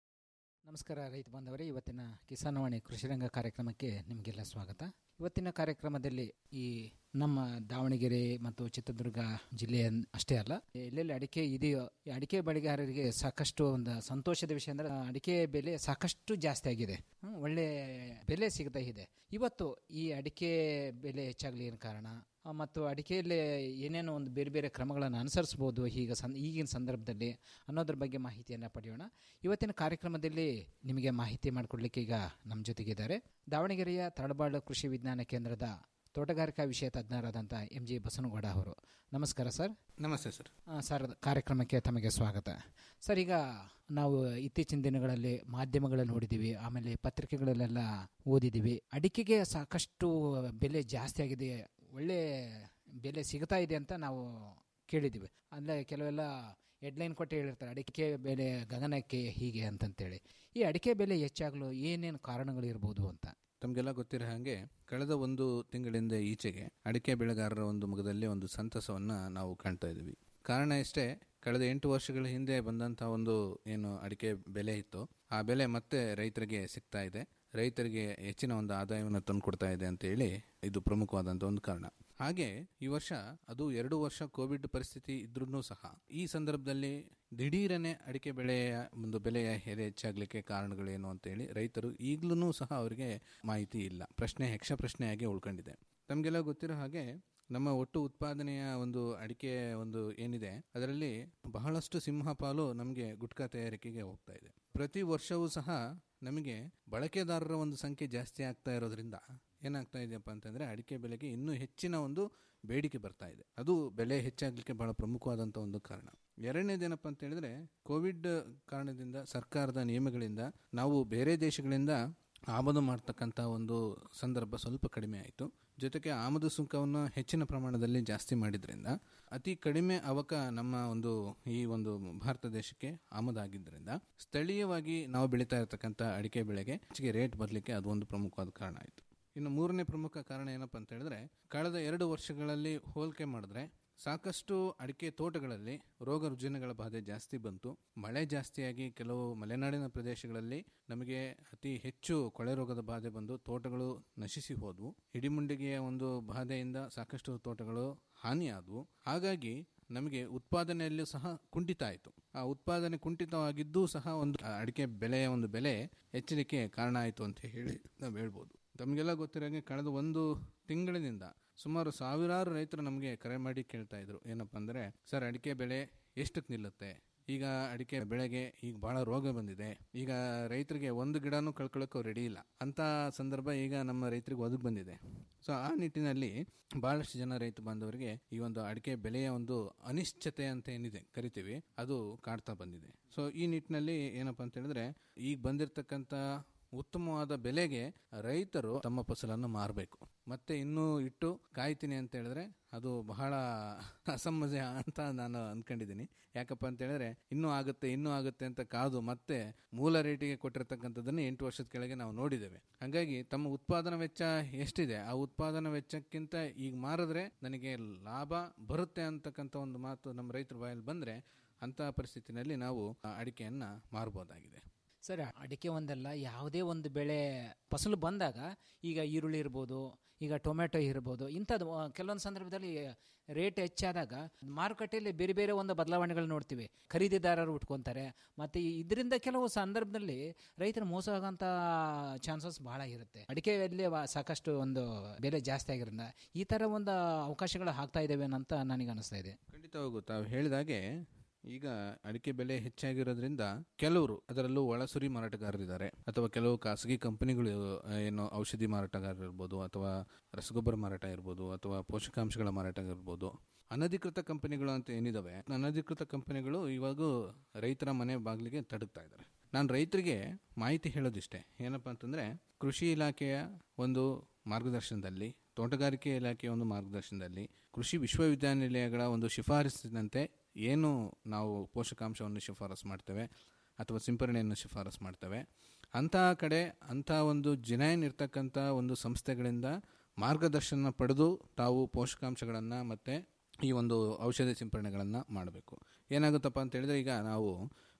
[SPEAKER 21] ನಮಸ್ಕಾರ ರೈತ ಬಾಂಧವರೇ ಇವತ್ತಿನ ಕಿಸಾನವಾಣಿ ಕೃಷಿರಂಗ ಕಾರ್ಯಕ್ರಮಕ್ಕೆ ನಿಮಗೆಲ್ಲ ಸ್ವಾಗತ ಇವತ್ತಿನ ಕಾರ್ಯಕ್ರಮದಲ್ಲಿ ಈ ನಮ್ಮ ದಾವಣಗೆರೆ ಮತ್ತು ಚಿತ್ರದುರ್ಗ ಜಿಲ್ಲೆಯ ಅಷ್ಟೇ ಅಲ್ಲ ಎಲ್ಲೆಲ್ಲಿ ಅಡಿಕೆ ಇದೆಯೋ ಈ ಅಡಿಕೆ ಬೆಳೆಗಾರರಿಗೆ ಸಾಕಷ್ಟು ಒಂದು ಸಂತೋಷದ ವಿಷಯ ಅಂದ್ರೆ ಅಡಿಕೆ ಬೆಲೆ ಸಾಕಷ್ಟು ಜಾಸ್ತಿ ಆಗಿದೆ ಹ್ಮ್, ಒಳ್ಳೆ ಬೆಲೆ ಸಿಗ್ತಾ ಇದೆ ಇವತ್ತು ಈ ಅಡಿಕೆ ಬೆಲೆ ಹೆಚ್ಚಾಗಲಿ ಏನು ಕಾರಣ ಆ, ಮತ್ತು ಅಡಿಕೆಯಲ್ಲಿ ಏನೇನೋ ಒಂದು ಬೇರೆ ಬೇರೆ ಕ್ರಮಗಳನ್ನು ಅನುಸರಿಸ್ಬೋದು ಈಗ ಸಂ ಈಗಿನ ಸಂದರ್ಭದಲ್ಲಿ ಅನ್ನೋದ್ರ ಬಗ್ಗೆ ಮಾಹಿತಿಯನ್ನು ಪಡೆಯೋಣ ಇವತ್ತಿನ ಕಾರ್ಯಕ್ರಮದಲ್ಲಿ ನಿಮಗೆ ಮಾಹಿತಿ ಮಾಡಿಕೊಡ್ಲಿಕ್ಕೆ ಈಗ ನಮ್ಮ ಜೊತೆಗಿದ್ದಾರೆ ದಾವಣಗೆರೆಯ ತಳಬಾಳು ಕೃಷಿ ವಿಜ್ಞಾನ ಕೇಂದ್ರದ ತೋಟಗಾರಿಕಾ ವಿಷಯ ತಜ್ಞರಾದಂಥ ಎಂ ಜಿ ಬಸನಗೌಡ ಅವರು ನಮಸ್ಕಾರ ಸರ್
[SPEAKER 22] ನಮಸ್ತೆ ಸರ್
[SPEAKER 21] ಆ, ಸರ್ ಕಾರ್ಯಕ್ರಮಕ್ಕೆ ತಮಗೆ ಸ್ವಾಗತ ಸರ್ ಈಗ ನಾವು ಇತ್ತೀಚಿನ ದಿನಗಳಲ್ಲಿ ಮಾಧ್ಯಮಗಳಲ್ಲಿ ನೋಡಿದ್ದೀವಿ ಆಮೇಲೆ ಪತ್ರಿಕೆಗಳಲ್ಲೆಲ್ಲ ಓದಿದ್ದೀವಿ ಅಡಿಕೆಗೆ ಸಾಕಷ್ಟು ಬೆಲೆ ಜಾಸ್ತಿ ಆಗಿದೆ ಒಳ್ಳೆ ಬೆಲೆ ಸಿಗ್ತಾ ಇದೆ ಅಂತ ನಾವು ಕೇಳಿದ್ದೀವಿ ಅಂದರೆ ಕೆಲವೆಲ್ಲ ಹೆಡ್ಲೈನ್ ಕೊಟ್ಟು ಹೇಳಿರ್ತಾರೆ ಅಡಿಕೆ ಬೆಲೆ ಗಗನಕ್ಕೆ ಹೀಗೆ ಅಂತಂತೇಳಿ ಈ ಅಡಿಕೆ ಬೆಲೆ ಹೆಚ್ಚಾಗಲು ಏನೇನು ಕಾರಣಗಳು ಇರ್ಬೋದು ಅಂತ
[SPEAKER 22] ತಮಗೆಲ್ಲ ಗೊತ್ತಿರೋ ಹಾಗೆ ಕಳೆದ ಒಂದು ತಿಂಗಳಿಂದ ಈಚೆಗೆ ಅಡಿಕೆ ಬೆಳೆಗಾರರ ಒಂದು ಮುಖದಲ್ಲಿ ಒಂದು ಸಂತಸವನ್ನ ನಾವು ಕಾಣ್ತಾ ಇದ್ದೀವಿ ಕಾರಣ ಇಷ್ಟೇ ಕಳೆದ ಎಂಟು ವರ್ಷಗಳ ಹಿಂದೆ ಬಂದಂತಹ ಒಂದು ಏನು ಅಡಿಕೆ ಬೆಲೆ ಇತ್ತು ಆ ಬೆಲೆ ಮತ್ತೆ ರೈತರಿಗೆ ಸಿಗ್ತಾ ಇದೆ ರೈತರಿಗೆ ಹೆಚ್ಚಿನ ಒಂದು ಆದಾಯವನ್ನು ತಂದುಕೊಡ್ತಾ ಇದೆ ಅಂತ ಹೇಳಿ ಇದು ಪ್ರಮುಖವಾದಂತಹ ಒಂದು ಕಾರಣ ಹಾಗೆ ಈ ವರ್ಷ ಅದು ಎರಡು ವರ್ಷ ಕೋವಿಡ್ ಪರಿಸ್ಥಿತಿ ಇದ್ರೂ ಸಹ ಈ ಸಂದರ್ಭದಲ್ಲಿ ದಿಢೀರನೆ ಅಡಿಕೆ ಬೆಳೆಯ ಒಂದು ಬೆಲೆಯ ಹೆರೆ ಹೆಚ್ಚಾಗ್ಲಿಕ್ಕೆ ಕಾರಣಗಳೇನು ಅಂತ ಹೇಳಿ ರೈತರು ಈಗಲೂ ಸಹ ಅವರಿಗೆ ಮಾಹಿತಿ ಇಲ್ಲ ಪ್ರಶ್ನೆ ಯಕ್ಷ ಪ್ರಶ್ನೆಯಾಗಿ ಉಳ್ಕೊಂಡಿದೆ ತಮಗೆಲ್ಲ ಗೊತ್ತಿರೋ ಹಾಗೆ ನಮ್ಮ ಒಟ್ಟು ಉತ್ಪಾದನೆಯ ಒಂದು ಅಡಿಕೆ ಒಂದು ಏನಿದೆ ಅದರಲ್ಲಿ ಬಹಳಷ್ಟು ಸಿಂಹಪಾಲು ನಮಗೆ ಗುಟ್ಕಾ ತಯಾರಿಕೆಗೆ ಹೋಗ್ತಾ ಇದೆ ಪ್ರತಿ ವರ್ಷವೂ ಸಹ ನಮಗೆ ಬಳಕೆದಾರರ ಒಂದು ಸಂಖ್ಯೆ ಜಾಸ್ತಿ ಆಗ್ತಾ ಇರೋದ್ರಿಂದ ಏನಾಗ್ತಾ ಇದೆಯಪ್ಪ ಅಂತಂದ್ರೆ ಅಡಿಕೆ ಬೆಲೆಗೆ ಇನ್ನೂ ಹೆಚ್ಚಿನ ಒಂದು ಬೇಡಿಕೆ ಬರ್ತಾ ಇದೆ ಅದು ಬೆಲೆ ಹೆಚ್ಚಾಗಲಿಕ್ಕೆ ಬಹಳ ಪ್ರಮುಖವಾದಂಥ ಒಂದು ಕಾರಣ ಎರಡನೇದೇನಪ್ಪ ಅಂತ ಹೇಳಿದ್ರೆ ಕೋವಿಡ್ ಕಾರಣದಿಂದ ಸರ್ಕಾರದ ನಿಯಮಗಳಿಂದ ನಾವು ಬೇರೆ ದೇಶಗಳಿಂದ ಆಮದು ಮಾಡ್ತಕ್ಕಂಥ ಒಂದು ಸಂದರ್ಭ ಸ್ವಲ್ಪ ಕಡಿಮೆ ಆಯಿತು ಜೊತೆಗೆ ಆಮದು ಸುಂಕವನ್ನು ಹೆಚ್ಚಿನ ಪ್ರಮಾಣದಲ್ಲಿ ಜಾಸ್ತಿ ಮಾಡಿದ್ರಿಂದ ಅತಿ ಕಡಿಮೆ ಅವಕ ನಮ್ಮ ಒಂದು ಈ ಒಂದು ಭಾರತ ದೇಶಕ್ಕೆ ಆಮದಾಗಿದ್ದರಿಂದ ಸ್ಥಳೀಯವಾಗಿ ನಾವು ಬೆಳೀತಾ ಇರತಕ್ಕಂಥ ಅಡಿಕೆ ಬೆಳೆಗೆ ಹೆಚ್ಚಿಗೆ ರೇಟ್ ಬರಲಿಕ್ಕೆ ಅದು ಒಂದು ಪ್ರಮುಖವಾದ ಕಾರಣ ಆಯಿತು ಇನ್ನು ಮೂರನೇ ಪ್ರಮುಖ ಕಾರಣ ಏನಪ್ಪ ಅಂತ ಹೇಳಿದ್ರೆ ಕಳೆದ ಎರಡು ವರ್ಷಗಳಲ್ಲಿ ಹೋಲಿಕೆ ಮಾಡಿದ್ರೆ ಸಾಕಷ್ಟು ಅಡಿಕೆ ತೋಟಗಳಲ್ಲಿ ರೋಗ ರುಜಿನಗಳ ಬಾಧೆ ಜಾಸ್ತಿ ಬಂತು ಮಳೆ ಜಾಸ್ತಿಯಾಗಿ ಕೆಲವು ಮಲೆನಾಡಿನ ಪ್ರದೇಶಗಳಲ್ಲಿ ನಮಗೆ ಅತಿ ಹೆಚ್ಚು ಕೊಳೆ ರೋಗದ ಬಾಧೆ ಬಂದು ತೋಟಗಳು ನಶಿಸಿ ಹೋದವು ಹಿಡಿಮುಂಡಿಗೆಯ ಒಂದು ಬಾಧೆಯಿಂದ ಸಾಕಷ್ಟು ತೋಟಗಳು ಹಾನಿಯಾದವು ಹಾಗಾಗಿ ನಮಗೆ ಉತ್ಪಾದನೆಯಲ್ಲೂ ಸಹ ಕುಂಠಿತ ಆಯಿತು ಆ ಉತ್ಪಾದನೆ ಕುಂಠಿತವಾಗಿದ್ದೂ ಸಹ ಒಂದು ಆ ಅಡಿಕೆ ಬೆಲೆಯ ಒಂದು ಬೆಲೆ ಹೆಚ್ಚಲಿಕ್ಕೆ ಕಾರಣ ಆಯಿತು ಅಂತ ಹೇಳಿ ನಾವು ಹೇಳ್ಬೋದು ತಮಗೆಲ್ಲ ಗೊತ್ತಿರೋಂಗೆ ಕಳೆದ ಒಂದು ತಿಂಗಳಿನಿಂದ ಸುಮಾರು ಸಾವಿರಾರು ರೈತರು ನಮಗೆ ಕರೆ ಮಾಡಿ ಕೇಳ್ತಾ ಇದ್ರು ಏನಪ್ಪ ಅಂದರೆ ಸರ್ ಅಡಿಕೆ ಬೆಳೆ ಎಷ್ಟಕ್ಕೆ ನಿಲ್ಲುತ್ತೆ ಈಗ ಅಡಿಕೆ ಬೆಳೆಗೆ ಈಗ ಬಹಳ ರೋಗ ಬಂದಿದೆ ಈಗ ರೈತರಿಗೆ ಒಂದು ಗಿಡನೂ ಕಳ್ಕೊಳ್ಳೋಕೆ ರೆಡಿ ಇಲ್ಲ ಅಂತ ಸಂದರ್ಭ ಈಗ ನಮ್ಮ ರೈತರಿಗೆ ಒದಗಿ ಬಂದಿದೆ ಸೊ ಆ ನಿಟ್ಟಿನಲ್ಲಿ ಬಹಳಷ್ಟು ಜನ ರೈತ ಬಾಂಧವರಿಗೆ ಈ ಒಂದು ಅಡಿಕೆ ಬೆಲೆಯ ಒಂದು ಅನಿಶ್ಚತೆ ಅಂತ ಏನಿದೆ ಕರಿತೀವಿ ಅದು ಕಾಡ್ತಾ ಬಂದಿದೆ ಸೊ ಈ ನಿಟ್ಟಿನಲ್ಲಿ ಏನಪ್ಪಾ ಅಂತ ಹೇಳಿದ್ರೆ ಈಗ ಬಂದಿರತಕ್ಕಂಥ ಉತ್ತಮವಾದ ಬೆಲೆಗೆ ರೈತರು ತಮ್ಮ ಫಸಲನ್ನು ಮಾರಬೇಕು ಮತ್ತೆ ಇನ್ನೂ ಇಟ್ಟು ಕಾಯ್ತೀನಿ ಅಂತ ಹೇಳಿದ್ರೆ ಅದು ಬಹಳ ಅಸಮಂಜಸ ಅಂತ ನಾನು ಅನ್ಕೊಂಡಿದ್ದೀನಿ ಯಾಕಪ್ಪ ಅಂತ ಹೇಳಿದ್ರೆ ಇನ್ನೂ ಆಗುತ್ತೆ ಇನ್ನೂ ಆಗುತ್ತೆ ಅಂತ ಕಾದು ಮತ್ತೆ ಮೂಲ ರೇಟಿಗೆ ಕೊಟ್ಟಿರ್ತಕ್ಕಂಥದ್ದನ್ನು ಎಂಟು ವರ್ಷದ ಕೆಳಗೆ ನಾವು ನೋಡಿದ್ದೇವೆ ಹಾಗಾಗಿ ತಮ್ಮ ಉತ್ಪಾದನಾ ವೆಚ್ಚ ಎಷ್ಟಿದೆ ಆ ಉತ್ಪಾದನಾ ವೆಚ್ಚಕ್ಕಿಂತ ಈಗ ಮಾರಿದ್ರೆ ನನಗೆ ಲಾಭ ಬರುತ್ತೆ ಅಂತಕ್ಕಂಥ ಒಂದು ಮಾತು ನಮ್ಮ ರೈತರ ಬಾಯಲ್ಲಿ ಬಂದ್ರೆ ಅಂತಹ ಪರಿಸ್ಥಿತಿನಲ್ಲಿ ನಾವು ಆ ಅಡಿಕೆಯನ್ನ ಮಾರಬಹುದಾಗಿದೆ
[SPEAKER 21] ಸರ್ ಅಡಿಕೆ ಒಂದಲ್ಲ ಯಾವುದೇ ಒಂದು ಬೆಳೆ ಫಸಲು ಬಂದಾಗ ಈಗ ಈರುಳ್ಳಿ ಇರ್ಬೋದು ಈಗ ಟೊಮೆಟೊ ಇರ್ಬೋದು ಇಂಥದ್ದು ಆ, ಕೆಲವೊಂದು ಸಂದರ್ಭದಲ್ಲಿ ರೇಟ್ ಹೆಚ್ಚಾದಾಗ ಮಾರುಕಟ್ಟೆಯಲ್ಲಿ ಬೇರೆ ಬೇರೆ ಒಂದು ಬದಲಾವಣೆಗಳು ನೋಡ್ತೀವಿ ಖರೀದಿದಾರರು ಉಟ್ಕೊತಾರೆ ಮತ್ತು ಇದರಿಂದ ಕೆಲವು ಸಂದರ್ಭದಲ್ಲಿ ರೈತರು ಮೋಸ ಆಗೋಂಥ ಚಾನ್ಸಸ್ ಬಹಳ ಇರುತ್ತೆ ಅಡಿಕೆಯಲ್ಲಿ ವ- ಸಾಕಷ್ಟು ಒಂದು ಬೆಲೆ ಜಾಸ್ತಿ ಆಗಿರೋದ್ರಿಂದ ಈ ಥರ ಒಂದು ಅವಕಾಶಗಳು ಆಗ್ತಾ ಇದ್ದಾವೆ ಅಂತ ನನಗೆ ಅನಿಸ್ತಾ ಇದೆ
[SPEAKER 22] ಖಂಡಿತವಾಗೂ ತಾವು ಹೇಳಿದಾಗೆ ಈಗ ಅಡಿಕೆ ಬೆಲೆ ಹೆಚ್ಚಾಗಿರೋದ್ರಿಂದ ಕೆಲವರು ಅದರಲ್ಲೂ ಒಳಸುರಿ ಮಾರಾಟಗಾರರಿದ್ದಾರೆ ಅಥವಾ ಕೆಲವು ಖಾಸಗಿ ಕಂಪನಿಗಳು ಆ, ಏನು ಔಷಧಿ ಮಾರಾಟಗಾರರು ಇರ್ಬೋದು ಅಥವಾ ರಸಗೊಬ್ಬರ ಮಾರಾಟ ಇರ್ಬೋದು ಅಥವಾ ಪೋಷಕಾಂಶಗಳ ಮಾರಾಟ ಇರ್ಬೋದು ಅನಧಿಕೃತ ಕಂಪನಿಗಳು ಅಂತ ಏನಿದಾವೆ ಅನಧಿಕೃತ ಕಂಪನಿಗಳು ಇವಾಗ ರೈತರ ಮನೆ ಬಾಗಿಲಿಗೆ ತಡುತ್ತಾ ಇದ್ದಾರೆ ನಾನು ರೈತರಿಗೆ ಮಾಹಿತಿ ಹೇಳೋದಿಷ್ಟೇ ಏನಪ್ಪಾ ಅಂತಂದ್ರೆ ಕೃಷಿ ಇಲಾಖೆಯ ಒಂದು ಮಾರ್ಗದರ್ಶನದಲ್ಲಿ ತೋಟಗಾರಿಕೆ ಇಲಾಖೆಯ ಒಂದು ಮಾರ್ಗದರ್ಶನದಲ್ಲಿ ಕೃಷಿ ವಿಶ್ವವಿದ್ಯಾನಿಲಯಗಳ ಒಂದು ಶಿಫಾರಸಿನಂತೆ ಏನು ನಾವು ಪೋಷಕಾಂಶವನ್ನು ಶಿಫಾರಸು ಮಾಡ್ತೇವೆ ಅಥವಾ ಸಿಂಪರಣೆಯನ್ನು ಶಿಫಾರಸು ಮಾಡ್ತೇವೆ ಅಂತಹ ಕಡೆ ಅಂಥ ಒಂದು ಜಿನೈನ್ ಇರ್ತಕ್ಕಂಥ ಒಂದು ಸಂಸ್ಥೆಗಳಿಂದ ಮಾರ್ಗದರ್ಶನ ಪಡೆದು ತಾವು ಪೋಷಕಾಂಶಗಳನ್ನು ಮತ್ತು ಈ ಒಂದು ಔಷಧಿ ಸಿಂಪರಣೆಗಳನ್ನು ಮಾಡಬೇಕು ಏನಾಗುತ್ತಪ್ಪ ಅಂತ ಹೇಳಿದ್ರೆ ಈಗ ನಾವು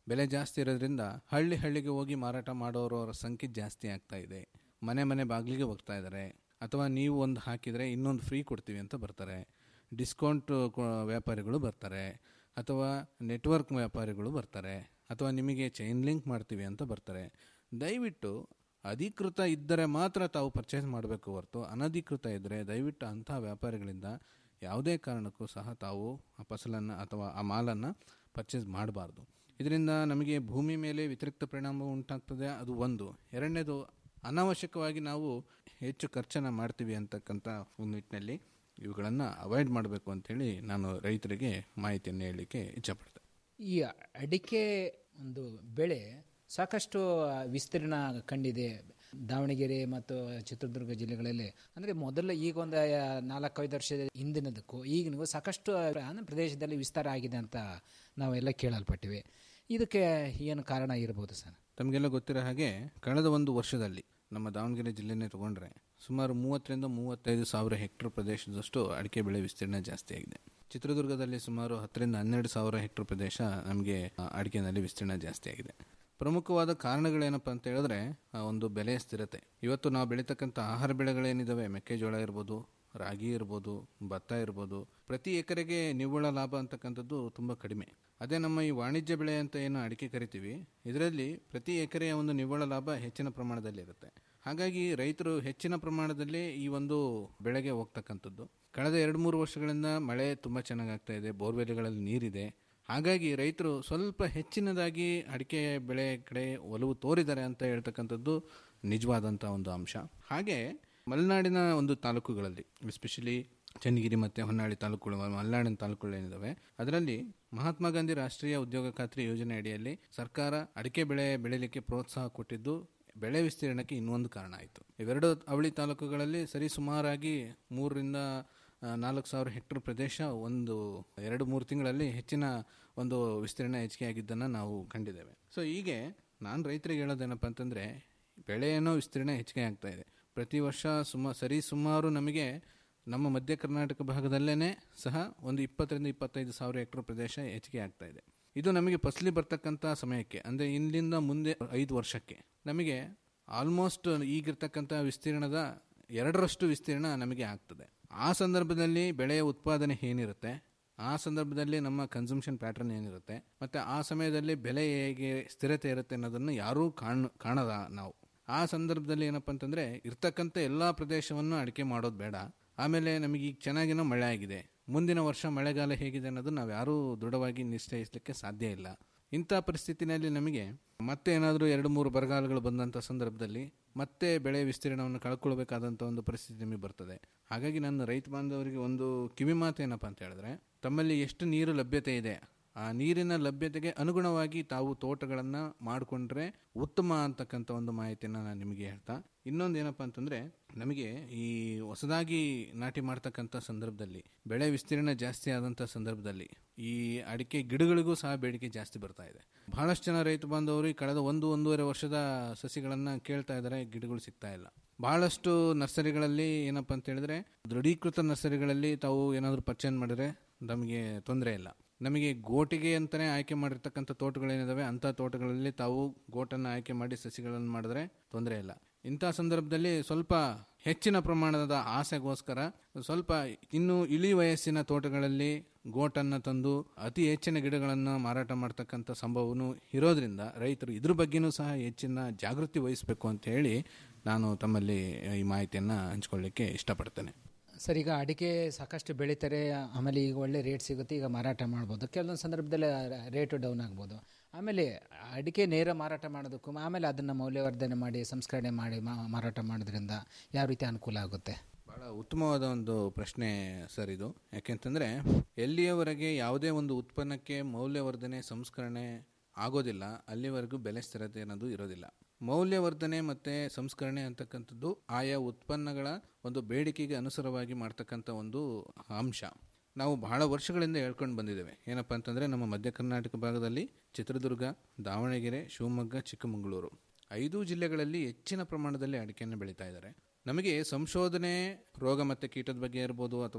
[SPEAKER 22] ಬೆಲೆ ಜಾಸ್ತಿ ಇರೋದ್ರಿಂದ ಹಳ್ಳಿ ಹಳ್ಳಿಗೆ ಹೋಗಿ ಮಾರಾಟ ಮಾಡೋರವರ ಸಂಖ್ಯೆ ಜಾಸ್ತಿ ಆಗ್ತಾ ಇದೆ ಮನೆ ಮನೆ ಬಾಗಿಲಿಗೆ ಹೋಗ್ತಾ ಇದ್ದಾರೆ ಅಥವಾ ನೀವು ಒಂದು ಹಾಕಿದರೆ ಇನ್ನೊಂದು ಫ್ರೀ ಕೊಡ್ತೀವಿ ಅಂತ ಬರ್ತಾರೆ ಡಿಸ್ಕೌಂಟ್ ವ್ಯಾಪಾರಿಗಳು ಬರ್ತಾರೆ ಅಥವಾ ನೆಟ್ವರ್ಕ್ ವ್ಯಾಪಾರಿಗಳು ಬರ್ತಾರೆ ಅಥವಾ ನಿಮಗೆ ಚೈನ್ ಲಿಂಕ್ ಮಾಡ್ತೀವಿ ಅಂತ ಬರ್ತಾರೆ ದಯವಿಟ್ಟು ಅಧಿಕೃತ ಇದ್ದರೆ ಮಾತ್ರ ತಾವು ಪರ್ಚೇಸ್ ಮಾಡಬೇಕು ಹೊರತು ಅನಧಿಕೃತ ಇದ್ದರೆ ದಯವಿಟ್ಟು ಅಂಥ ವ್ಯಾಪಾರಿಗಳಿಂದ ಯಾವುದೇ ಕಾರಣಕ್ಕೂ ಸಹ ತಾವು ಆ ಫಸಲನ್ನು ಅಥವಾ ಆ ಮಾಲನ್ನು ಪರ್ಚೇಸ್ ಮಾಡಬಾರ್ದು ಇದರಿಂದ ನಮಗೆ ಭೂಮಿ ಮೇಲೆ ವ್ಯತಿರಿಕ್ತ ಪರಿಣಾಮ ಉಂಟಾಗ್ತದೆ ಅದು ಒಂದು ಎರಡನೇದು ಅನಾವಶ್ಯಕವಾಗಿ ನಾವು ಹೆಚ್ಚು ಖರ್ಚನ್ನು ಮಾಡ್ತೀವಿ ಅಂತಕ್ಕಂಥ ಒಂದು ನಿಟ್ಟಿನಲ್ಲಿ ಇವುಗಳನ್ನು ಅವಾಯ್ಡ್ ಮಾಡಬೇಕು ಅಂತೇಳಿ ನಾನು ರೈತರಿಗೆ ಮಾಹಿತಿಯನ್ನು ಹೇಳಲಿಕ್ಕೆ ಇಚ್ಛಪಡ್ತೇನೆ
[SPEAKER 21] ಈ ಅಡಿಕೆ ಒಂದು ಬೆಳೆ ಸಾಕಷ್ಟು ವಿಸ್ತೀರ್ಣ ಕಂಡಿದೆ ದಾವಣಗೆರೆ ಮತ್ತು ಚಿತ್ರದುರ್ಗ ಜಿಲ್ಲೆಗಳಲ್ಲಿ ಅಂದರೆ ಮೊದಲ ಈಗ ಒಂದು ನಾಲ್ಕೈದು ವರ್ಷದ ಹಿಂದಿನದಕ್ಕೂ ಈಗಿನಗೂ ಸಾಕಷ್ಟು ಅಂದ್ರೆ ಪ್ರದೇಶದಲ್ಲಿ ವಿಸ್ತಾರ ಆಗಿದೆ ಅಂತ ನಾವೆಲ್ಲ ಕೇಳಲ್ಪಟ್ಟಿವೆ ಇದಕ್ಕೆ ಏನು ಕಾರಣ ಇರ್ಬೋದು ಸರ್
[SPEAKER 22] ತಮಗೆಲ್ಲ ಗೊತ್ತಿರೋ ಹಾಗೆ ಕಳೆದ ಒಂದು ವರ್ಷದಲ್ಲಿ ನಮ್ಮ ದಾವಣಗೆರೆ ಜಿಲ್ಲೆನೇ ತಗೊಂಡ್ರೆ ಸುಮಾರು ಮೂವತ್ತರಿಂದ ಮೂವತ್ತೈದು ಸಾವಿರ ಹೆಕ್ಟರ್ ಪ್ರದೇಶದಷ್ಟು ಅಡಿಕೆ ಬೆಳೆ ವಿಸ್ತೀರ್ಣ ಜಾಸ್ತಿ ಆಗಿದೆ ಚಿತ್ರದುರ್ಗದಲ್ಲಿ ಸುಮಾರು ಹತ್ತರಿಂದ ಹನ್ನೆರಡು ಸಾವಿರ ಹೆಕ್ಟರ್ ಪ್ರದೇಶ ನಮಗೆ ಆ, ಅಡಿಕೆನಲ್ಲಿ ವಿಸ್ತೀರ್ಣ ಜಾಸ್ತಿ ಆಗಿದೆ ಪ್ರಮುಖವಾದ ಕಾರಣಗಳೇನಪ್ಪ ಅಂತ ಹೇಳಿದ್ರೆ ಆ ಒಂದು ಬೆಲೆಯ ಸ್ಥಿರತೆ ಇವತ್ತು ನಾವು ಬೆಳೀತಕ್ಕಂಥ ಆಹಾರ ಬೆಳೆಗಳೇನಿದ್ದಾವೆ ಮೆಕ್ಕೆಜೋಳ ಇರ್ಬೋದು ರಾಗಿ ಇರ್ಬೋದು ಭತ್ತ ಇರ್ಬೋದು ಪ್ರತಿ ಎಕರೆಗೆ ನಿವ್ವಳ ಲಾಭ ಅಂತಕ್ಕಂಥದ್ದು ತುಂಬ ಕಡಿಮೆ ಅದೇ ನಮ್ಮ ಈ ವಾಣಿಜ್ಯ ಬೆಳೆ ಅಂತ ಏನು ಅಡಿಕೆ ಕರಿತೀವಿ ಇದರಲ್ಲಿ ಪ್ರತಿ ಎಕರೆಯ ಒಂದು ನಿವ್ವಳ ಲಾಭ ಹೆಚ್ಚಿನ ಪ್ರಮಾಣದಲ್ಲಿರುತ್ತೆ ಹಾಗಾಗಿ ರೈತರು ಹೆಚ್ಚಿನ ಪ್ರಮಾಣದಲ್ಲಿ ಈ ಒಂದು ಬೆಳೆಗೆ ಹೋಗ್ತಕ್ಕಂಥದ್ದು ಕಳೆದ ಎರಡು ಮೂರು ವರ್ಷಗಳಿಂದ ಮಳೆ ತುಂಬ ಚೆನ್ನಾಗಿ ಆಗ್ತಾ ಇದೆ ಬೋರ್ವೆಲ್ಗಳಲ್ಲಿ ನೀರಿದೆ ಹಾಗಾಗಿ ರೈತರು ಸ್ವಲ್ಪ ಹೆಚ್ಚಿನದಾಗಿ ಅಡಿಕೆ ಬೆಳೆ ಕಡೆ ಒಲವು ತೋರಿದ್ದಾರೆ ಅಂತ ಹೇಳ್ತಕ್ಕಂಥದ್ದು ನಿಜವಾದಂಥ ಒಂದು ಅಂಶ ಹಾಗೆ ಮಲೆನಾಡಿನ ಒಂದು ತಾಲೂಕುಗಳಲ್ಲಿ ಎಸ್ಪೆಷಲಿ ಚನ್ನಗಿರಿ ಮತ್ತು ಹೊನ್ನಾಳಿ ತಾಲೂಕುಗಳು ಮಲೆನಾಡಿನ ತಾಲೂಕುಗಳು ಏನಿದಾವೆ ಅದರಲ್ಲಿ ಮಹಾತ್ಮ ಗಾಂಧಿ ರಾಷ್ಟ್ರೀಯ ಉದ್ಯೋಗ ಖಾತ್ರಿ ಯೋಜನೆ ಅಡಿಯಲ್ಲಿ ಸರ್ಕಾರ ಅಡಿಕೆ ಬೆಳೆ ಬೆಳೀಲಿಕ್ಕೆ ಪ್ರೋತ್ಸಾಹ ಕೊಟ್ಟಿದ್ದು ಬೆಳೆ ವಿಸ್ತೀರ್ಣಕ್ಕೆ ಇನ್ನೊಂದು ಕಾರಣ ಆಯಿತು ಇವೆರಡು ಅವಳಿ ತಾಲೂಕುಗಳಲ್ಲಿ ಸರಿ ಸುಮಾರಾಗಿ ಮೂರರಿಂದ ಆ, ನಾಲ್ಕು ಸಾವಿರ ಹೆಕ್ಟರ್ ಪ್ರದೇಶ ಒಂದು ಎರಡು ಮೂರು ತಿಂಗಳಲ್ಲಿ ಹೆಚ್ಚಿನ ಒಂದು ವಿಸ್ತೀರ್ಣ ಹೆಚ್ಚಿಗೆ ಆಗಿದ್ದನ್ನು ನಾವು ಕಂಡಿದ್ದೇವೆ ಸೊ ಹೀಗೆ ನಾನು ರೈತರಿಗೆ ಹೇಳೋದೇನಪ್ಪ ಅಂತಂದರೆ ಬೆಳೆ ಏನೋ ವಿಸ್ತೀರ್ಣ ಹೆಚ್ಚಿಗೆ ಆಗ್ತಾ ಇದೆ ಪ್ರತಿ ವರ್ಷ ಸುಮ ಸರಿ ಸುಮಾರು ನಮಗೆ ನಮ್ಮ ಮಧ್ಯ ಕರ್ನಾಟಕ ಭಾಗದಲ್ಲೇ ಸಹ ಒಂದು ಇಪ್ಪತ್ತರಿಂದ ಇಪ್ಪತ್ತೈದು ಸಾವಿರ ಹೆಕ್ಟರ್ ಪ್ರದೇಶ ಹೆಚ್ಚಿಗೆ ಆಗ್ತಾ ಇದೆ ಇದು ನಮಗೆ ಫಸಲಿ ಬರ್ತಕ್ಕಂಥ ಸಮಯಕ್ಕೆ ಅಂದರೆ ಇಲ್ಲಿಂದ ಮುಂದೆ ಐದು ವರ್ಷಕ್ಕೆ ನಮಗೆ ಆಲ್ಮೋಸ್ಟ್ ಈಗಿರ್ತಕ್ಕಂಥ ವಿಸ್ತೀರ್ಣದ ಎರಡರಷ್ಟು ವಿಸ್ತೀರ್ಣ ನಮಗೆ ಆಗ್ತದೆ ಆ ಸಂದರ್ಭದಲ್ಲಿ ಬೆಳೆಯ ಉತ್ಪಾದನೆ ಏನಿರುತ್ತೆ ಆ ಸಂದರ್ಭದಲ್ಲಿ ನಮ್ಮ ಕನ್ಸಂಪ್ಷನ್ ಪ್ಯಾಟರ್ನ್ ಏನಿರುತ್ತೆ ಮತ್ತು ಆ ಸಮಯದಲ್ಲಿ ಬೆಲೆ ಹೇಗೆ ಸ್ಥಿರತೆ ಇರುತ್ತೆ ಅನ್ನೋದನ್ನು ಯಾರೂ ಕಾಣ್ ಕಾಣದ ನಾವು ಆ ಸಂದರ್ಭದಲ್ಲಿ ಏನಪ್ಪ ಅಂತಂದರೆ ಇರ್ತಕ್ಕಂಥ ಎಲ್ಲ ಪ್ರದೇಶವನ್ನು ಅಡಿಕೆ ಮಾಡೋದು ಬೇಡ ಆಮೇಲೆ ನಮಗೆ ಈಗ ಚೆನ್ನಾಗಿನೋ ಮಳೆ ಆಗಿದೆ ಮುಂದಿನ ವರ್ಷ ಮಳೆಗಾಲ ಹೇಗಿದೆ ಅನ್ನೋದು ನಾವು ಯಾರೂ ದೃಢವಾಗಿ ನಿಶ್ಚಯಿಸಲಿಕ್ಕೆ ಸಾಧ್ಯ ಇಲ್ಲ ಇಂಥ ಪರಿಸ್ಥಿತಿನಲ್ಲಿ ನಮಗೆ ಮತ್ತೆ ಏನಾದರೂ ಎರಡು ಮೂರು ಬರಗಾಲಗಳು ಬಂದಂಥ ಸಂದರ್ಭದಲ್ಲಿ ಮತ್ತೆ ಬೆಳೆ ವಿಸ್ತೀರ್ಣವನ್ನು ಕಳ್ಕೊಳ್ಬೇಕಾದಂಥ ಒಂದು ಪರಿಸ್ಥಿತಿ ನಿಮಗೆ ಬರ್ತದೆ ಹಾಗಾಗಿ ನನ್ನ ರೈತ ಬಾಂಧವರಿಗೆ ಒಂದು ಕಿವಿ ಮಾತು ಏನಪ್ಪ ಅಂತ ಹೇಳಿದ್ರೆ ತಮ್ಮಲ್ಲಿ ಎಷ್ಟು ನೀರು ಲಭ್ಯತೆ ಇದೆ ಆ ನೀರಿನ ಲಭ್ಯತೆಗೆ ಅನುಗುಣವಾಗಿ ತಾವು ತೋಟಗಳನ್ನು ಮಾಡಿಕೊಂಡ್ರೆ ಉತ್ತಮ ಅಂತಕ್ಕಂಥ ಒಂದು ಮಾಹಿತಿಯನ್ನು ನಾನು ನಿಮಗೆ ಹೇಳ್ತಾ ಇನ್ನೊಂದು ಏನಪ್ಪ ಅಂತಂದರೆ ನಮಗೆ ಈ ಹೊಸದಾಗಿ ನಾಟಿ ಮಾಡ್ತಕ್ಕಂಥ ಸಂದರ್ಭದಲ್ಲಿ ಬೆಳೆ ವಿಸ್ತೀರ್ಣ ಜಾಸ್ತಿ ಆದಂಥ ಸಂದರ್ಭದಲ್ಲಿ ಈ ಅಡಿಕೆ ಗಿಡಗಳಿಗೂ ಸಹ ಬೇಡಿಕೆ ಜಾಸ್ತಿ ಬರ್ತಾ ಇದೆ ಬಹಳಷ್ಟು ಜನ ರೈತ ಬಾಂಧವರು ಈ ಕಳೆದ ಒಂದು ಒಂದೂವರೆ ವರ್ಷದ ಸಸಿಗಳನ್ನು ಕೇಳ್ತಾ ಇದ್ದಾರೆ ಗಿಡಗಳು ಸಿಗ್ತಾ ಇಲ್ಲ ಬಹಳಷ್ಟು ನರ್ಸರಿಗಳಲ್ಲಿ ಏನಪ್ಪ ಅಂತ ಹೇಳಿದ್ರೆ ದೃಢೀಕೃತ ನರ್ಸರಿಗಳಲ್ಲಿ ತಾವು ಏನಾದರೂ ಪರ್ಚೇಸ್ ಮಾಡಿದ್ರೆ ನಮಗೆ ತೊಂದರೆ ಇಲ್ಲ ನಮಗೆ ಗೋಟಿಗೆ ಅಂತಲೇ ಆಯ್ಕೆ ಮಾಡಿರ್ತಕ್ಕಂಥ ತೋಟಗಳೇನಿದಾವೆ ಅಂಥ ತೋಟಗಳಲ್ಲಿ ತಾವು ಗೋಟನ್ನು ಆಯ್ಕೆ ಮಾಡಿ ಸಸಿಗಳನ್ನು ಮಾಡಿದ್ರೆ ತೊಂದರೆ ಇಲ್ಲ ಇಂಥ ಸಂದರ್ಭದಲ್ಲಿ ಸ್ವಲ್ಪ ಹೆಚ್ಚಿನ ಪ್ರಮಾಣದ ಆಸೆಗೋಸ್ಕರ ಸ್ವಲ್ಪ ಇನ್ನು ಇಳಿ ವಯಸ್ಸಿನ ತೋಟಗಳಲ್ಲಿ ಗೋಟನ್ನು ತಂದು ಅತಿ ಹೆಚ್ಚಿನ ಗಿಡಗಳನ್ನು ಮಾರಾಟ ಮಾಡ್ತಕ್ಕಂಥ ಸಂಭವನೂ ಇರೋದ್ರಿಂದ ರೈತರು ಇದ್ರ ಬಗ್ಗೆನೂ ಸಹ ಹೆಚ್ಚಿನ ಜಾಗೃತಿ ವಹಿಸಬೇಕು ಅಂತ ಹೇಳಿ ನಾನು ತಮ್ಮಲ್ಲಿ ಈ ಮಾಹಿತಿಯನ್ನು ಹಂಚ್ಕೊಳ್ಳಿಕ್ಕೆ ಇಷ್ಟಪಡ್ತೇನೆ
[SPEAKER 21] ಸರ್ ಈಗ ಅಡಿಕೆ ಸಾಕಷ್ಟು ಬೆಳೀತಾರೆ ಆಮೇಲೆ ಈಗ ಒಳ್ಳೆ ರೇಟ್ ಸಿಗುತ್ತೆ ಈಗ ಮಾರಾಟ ಮಾಡ್ಬೋದು ಕೆಲವೊಂದು ಸಂದರ್ಭದಲ್ಲಿ ರೇಟು ಡೌನ್ ಆಗ್ಬೋದು ಆಮೇಲೆ ಅಡಿಕೆ ನೇರ ಮಾರಾಟ ಮಾಡೋದಕ್ಕೂ ಆಮೇಲೆ ಅದನ್ನು ಮೌಲ್ಯವರ್ಧನೆ ಮಾಡಿ ಸಂಸ್ಕರಣೆ ಮಾಡಿ ಮಾ- ಮಾರಾಟ ಮಾಡೋದ್ರಿಂದ ಯಾವ ರೀತಿ ಅನುಕೂಲ ಆಗುತ್ತೆ
[SPEAKER 22] ಬಹಳ ಉತ್ತಮವಾದ ಒಂದು ಪ್ರಶ್ನೆ ಸರ್ ಇದು ಯಾಕೆಂತಂದರೆ ಎಲ್ಲಿಯವರೆಗೆ ಯಾವುದೇ ಒಂದು ಉತ್ಪನ್ನಕ್ಕೆ ಮೌಲ್ಯವರ್ಧನೆ ಸಂಸ್ಕರಣೆ ಆಗೋದಿಲ್ಲ ಅಲ್ಲಿವರೆಗೂ ಬೆಲೆ ಸ್ಥಿರತೆ ಅನ್ನೋದು ಇರೋದಿಲ್ಲ ಮೌಲ್ಯವರ್ಧನೆ ಮತ್ತು ಸಂಸ್ಕರಣೆ ಅಂತಕ್ಕಂಥದ್ದು ಆಯಾ ಉತ್ಪನ್ನಗಳ ಒಂದು ಬೇಡಿಕೆಗೆ ಅನುಸಾರವಾಗಿ ಮಾಡ್ತಕ್ಕಂಥ ಒಂದು ಅಂಶ ನಾವು ಬಹಳ ವರ್ಷಗಳಿಂದ ಹೇಳ್ಕೊಂಡು ಬಂದಿದ್ದೇವೆ ಏನಪ್ಪ ಅಂತಂದರೆ ನಮ್ಮ ಮಧ್ಯ ಕರ್ನಾಟಕ ಭಾಗದಲ್ಲಿ ಚಿತ್ರದುರ್ಗ ದಾವಣಗೆರೆ ಶಿವಮೊಗ್ಗ ಚಿಕ್ಕಮಗಳೂರು ಐದು ಜಿಲ್ಲೆಗಳಲ್ಲಿ ಹೆಚ್ಚಿನ ಪ್ರಮಾಣದಲ್ಲಿ ಅಡಿಕೆಯನ್ನು ಬೆಳೀತಾ ಇದ್ದಾರೆ ನಮಗೆ ಸಂಶೋಧನೆ ರೋಗ ಮತ್ತು ಕೀಟದ ಬಗ್ಗೆ ಇರ್ಬೋದು ಅಥವಾ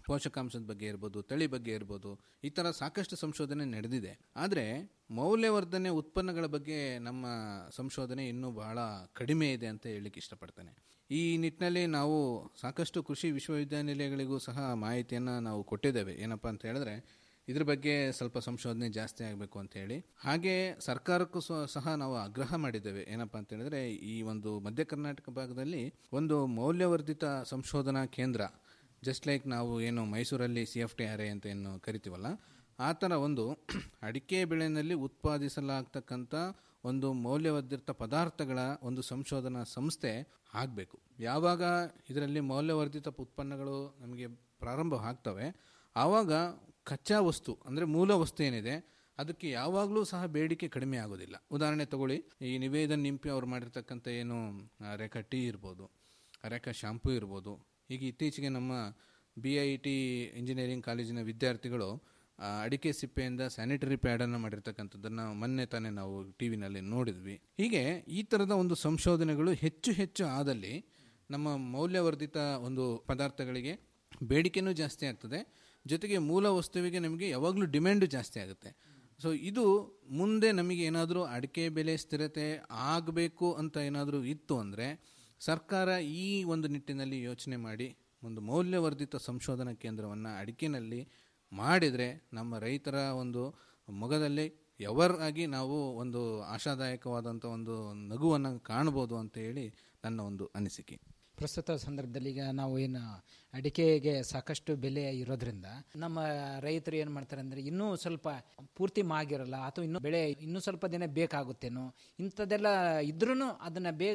[SPEAKER 22] ಪೋಷಕಾಂಶದ ಬಗ್ಗೆ ಇರ್ಬೋದು ತಳಿ ಬಗ್ಗೆ ಇರ್ಬೋದು ಈ ಥರ ಸಾಕಷ್ಟು ಸಂಶೋಧನೆ ನಡೆದಿದೆ ಆದರೆ ಮೌಲ್ಯವರ್ಧನೆ ಉತ್ಪನ್ನಗಳ ಬಗ್ಗೆ ನಮ್ಮ ಸಂಶೋಧನೆ ಇನ್ನೂ ಬಹಳ ಕಡಿಮೆ ಇದೆ ಅಂತ ಹೇಳಲಿಕ್ಕೆ ಇಷ್ಟಪಡ್ತೇನೆ ಈ ನಿಟ್ಟಿನಲ್ಲಿ ನಾವು ಸಾಕಷ್ಟು ಕೃಷಿ ವಿಶ್ವವಿದ್ಯಾನಿಲಯಗಳಿಗೂ ಸಹ ಮಾಹಿತಿಯನ್ನು ನಾವು ಕೊಟ್ಟಿದ್ದೇವೆ ಏನಪ್ಪ ಅಂತ ಹೇಳಿದ್ರೆ ಇದ್ರ ಬಗ್ಗೆ ಸ್ವಲ್ಪ ಸಂಶೋಧನೆ ಜಾಸ್ತಿ ಆಗಬೇಕು ಅಂತ ಹೇಳಿ ಹಾಗೆ ಸರ್ಕಾರಕ್ಕೂ ಸ್ವ- ಸಹ ನಾವು ಆಗ್ರಹ ಮಾಡಿದ್ದೇವೆ ಏನಪ್ಪ ಅಂತ ಹೇಳಿದ್ರೆ ಈ ಒಂದು ಮಧ್ಯ ಕರ್ನಾಟಕ ಭಾಗದಲ್ಲಿ ಒಂದು ಮೌಲ್ಯವರ್ಧಿತ ಸಂಶೋಧನಾ ಕೇಂದ್ರ ಜಸ್ಟ್ ಲೈಕ್ ನಾವು ಏನು ಮೈಸೂರಲ್ಲಿ C F T R A ಅಂತ ಏನು ಕರಿತೀವಲ್ಲ ಆ ಥರ ಒಂದು ಅಡಿಕೆ ಬೆಳೆಯಲ್ಲಿ ಉತ್ಪಾದಿಸಲಾಗ್ತಕ್ಕಂಥ ಒಂದು ಮೌಲ್ಯವರ್ಧಿತ ಪದಾರ್ಥಗಳ ಒಂದು ಸಂಶೋಧನಾ ಸಂಸ್ಥೆ ಆಗಬೇಕು ಯಾವಾಗ ಇದರಲ್ಲಿ ಮೌಲ್ಯವರ್ಧಿತ ಉತ್ಪನ್ನಗಳು ನಮಗೆ ಪ್ರಾರಂಭ ಆಗ್ತವೆ ಆವಾಗ ಕಚ್ಚಾ ವಸ್ತು ಅಂದರೆ ಮೂಲ ವಸ್ತು ಏನಿದೆ ಅದಕ್ಕೆ ಯಾವಾಗಲೂ ಸಹ ಬೇಡಿಕೆ ಕಡಿಮೆ ಆಗೋದಿಲ್ಲ ಉದಾಹರಣೆ ತಗೊಳ್ಳಿ ಈ ನಿವೇದನ್ ನಿಂಪಿ ಅವ್ರು ಮಾಡಿರ್ತಕ್ಕಂಥ ಏನು ಆ, ರೇಖಾ ಟೀ ಇರ್ಬೋದು ರೇಖಾ ಶಾಂಪೂ ಇರ್ಬೋದು ಈಗ ಇತ್ತೀಚೆಗೆ ನಮ್ಮ ಬಿ ಐ ಟಿ ಇಂಜಿನಿಯರಿಂಗ್ ಕಾಲೇಜಿನ ವಿದ್ಯಾರ್ಥಿಗಳು ಆ, ಅಡಿಕೆ ಸಿಪ್ಪೆಯಿಂದ ಸ್ಯಾನಿಟರಿ ಪ್ಯಾಡನ್ನು ಮಾಡಿರ್ತಕ್ಕಂಥದ್ದನ್ನು ಮೊನ್ನೆ ತಾನೇ ನಾವು ಟಿ ವಿನಲ್ಲಿ ನೋಡಿದ್ವಿ ಹೀಗೆ ಈ ಥರದ ಒಂದು ಸಂಶೋಧನೆಗಳು ಹೆಚ್ಚು ಹೆಚ್ಚು ಆದಲ್ಲಿ ನಮ್ಮ ಮೌಲ್ಯವರ್ಧಿತ ಒಂದು ಪದಾರ್ಥಗಳಿಗೆ ಬೇಡಿಕೆನೂ ಜಾಸ್ತಿ ಆಗ್ತದೆ ಜೊತೆಗೆ ಮೂಲ ವಸ್ತುವಿಗೆ ನಮಗೆ ಯಾವಾಗಲೂ ಡಿಮ್ಯಾಂಡು ಜಾಸ್ತಿ ಆಗುತ್ತೆ ಸೊ ಇದು ಮುಂದೆ ನಮಗೆ ಏನಾದರೂ ಅಡಿಕೆ ಬೆಲೆ ಸ್ಥಿರತೆ ಆಗಬೇಕು ಅಂತ ಏನಾದರೂ ಇತ್ತು ಅಂದರೆ ಸರ್ಕಾರ ಈ ಒಂದು ನಿಟ್ಟಿನಲ್ಲಿ ಯೋಚನೆ ಮಾಡಿ ಒಂದು ಮೌಲ್ಯವರ್ಧಿತ ಸಂಶೋಧನಾ ಕೇಂದ್ರವನ್ನು ಅಡಿಕೆನಲ್ಲಿ ಮಾಡಿದರೆ ನಮ್ಮ ರೈತರ ಒಂದು ಮೊಗದಲ್ಲಿ ಎವರ್ ಆಗಿ ನಾವು ಒಂದು ಆಶಾದಾಯಕವಾದಂಥ ಒಂದು ನಗುವನ್ನು ಕಾಣ್ಬೋದು ಅಂತ ಹೇಳಿ ನನ್ನ ಒಂದು ಅನಿಸಿಕೆ
[SPEAKER 21] ಪ್ರಸ್ತುತ ಸಂದರ್ಭದಲ್ಲಿ ಈಗ ನಾವು ಏನು ಅಡಿಕೆಗೆ ಸಾಕಷ್ಟು ಬೆಲೆ ಇರೋದ್ರಿಂದ ನಮ್ಮ ರೈತರು ಏನು ಮಾಡ್ತಾರೆ ಅಂದರೆ ಇನ್ನೂ ಸ್ವಲ್ಪ ಪೂರ್ತಿ ಮಾಗಿರಲ್ಲ ಅಥವಾ ಇನ್ನೂ ಬೆಳೆ ಇನ್ನೂ ಸ್ವಲ್ಪ ದಿನ ಬೇಕಾಗುತ್ತೇನೋ ಇಂಥದ್ದೆಲ್ಲ ಇದ್ರೂ ಅದನ್ನು ಬೇಗ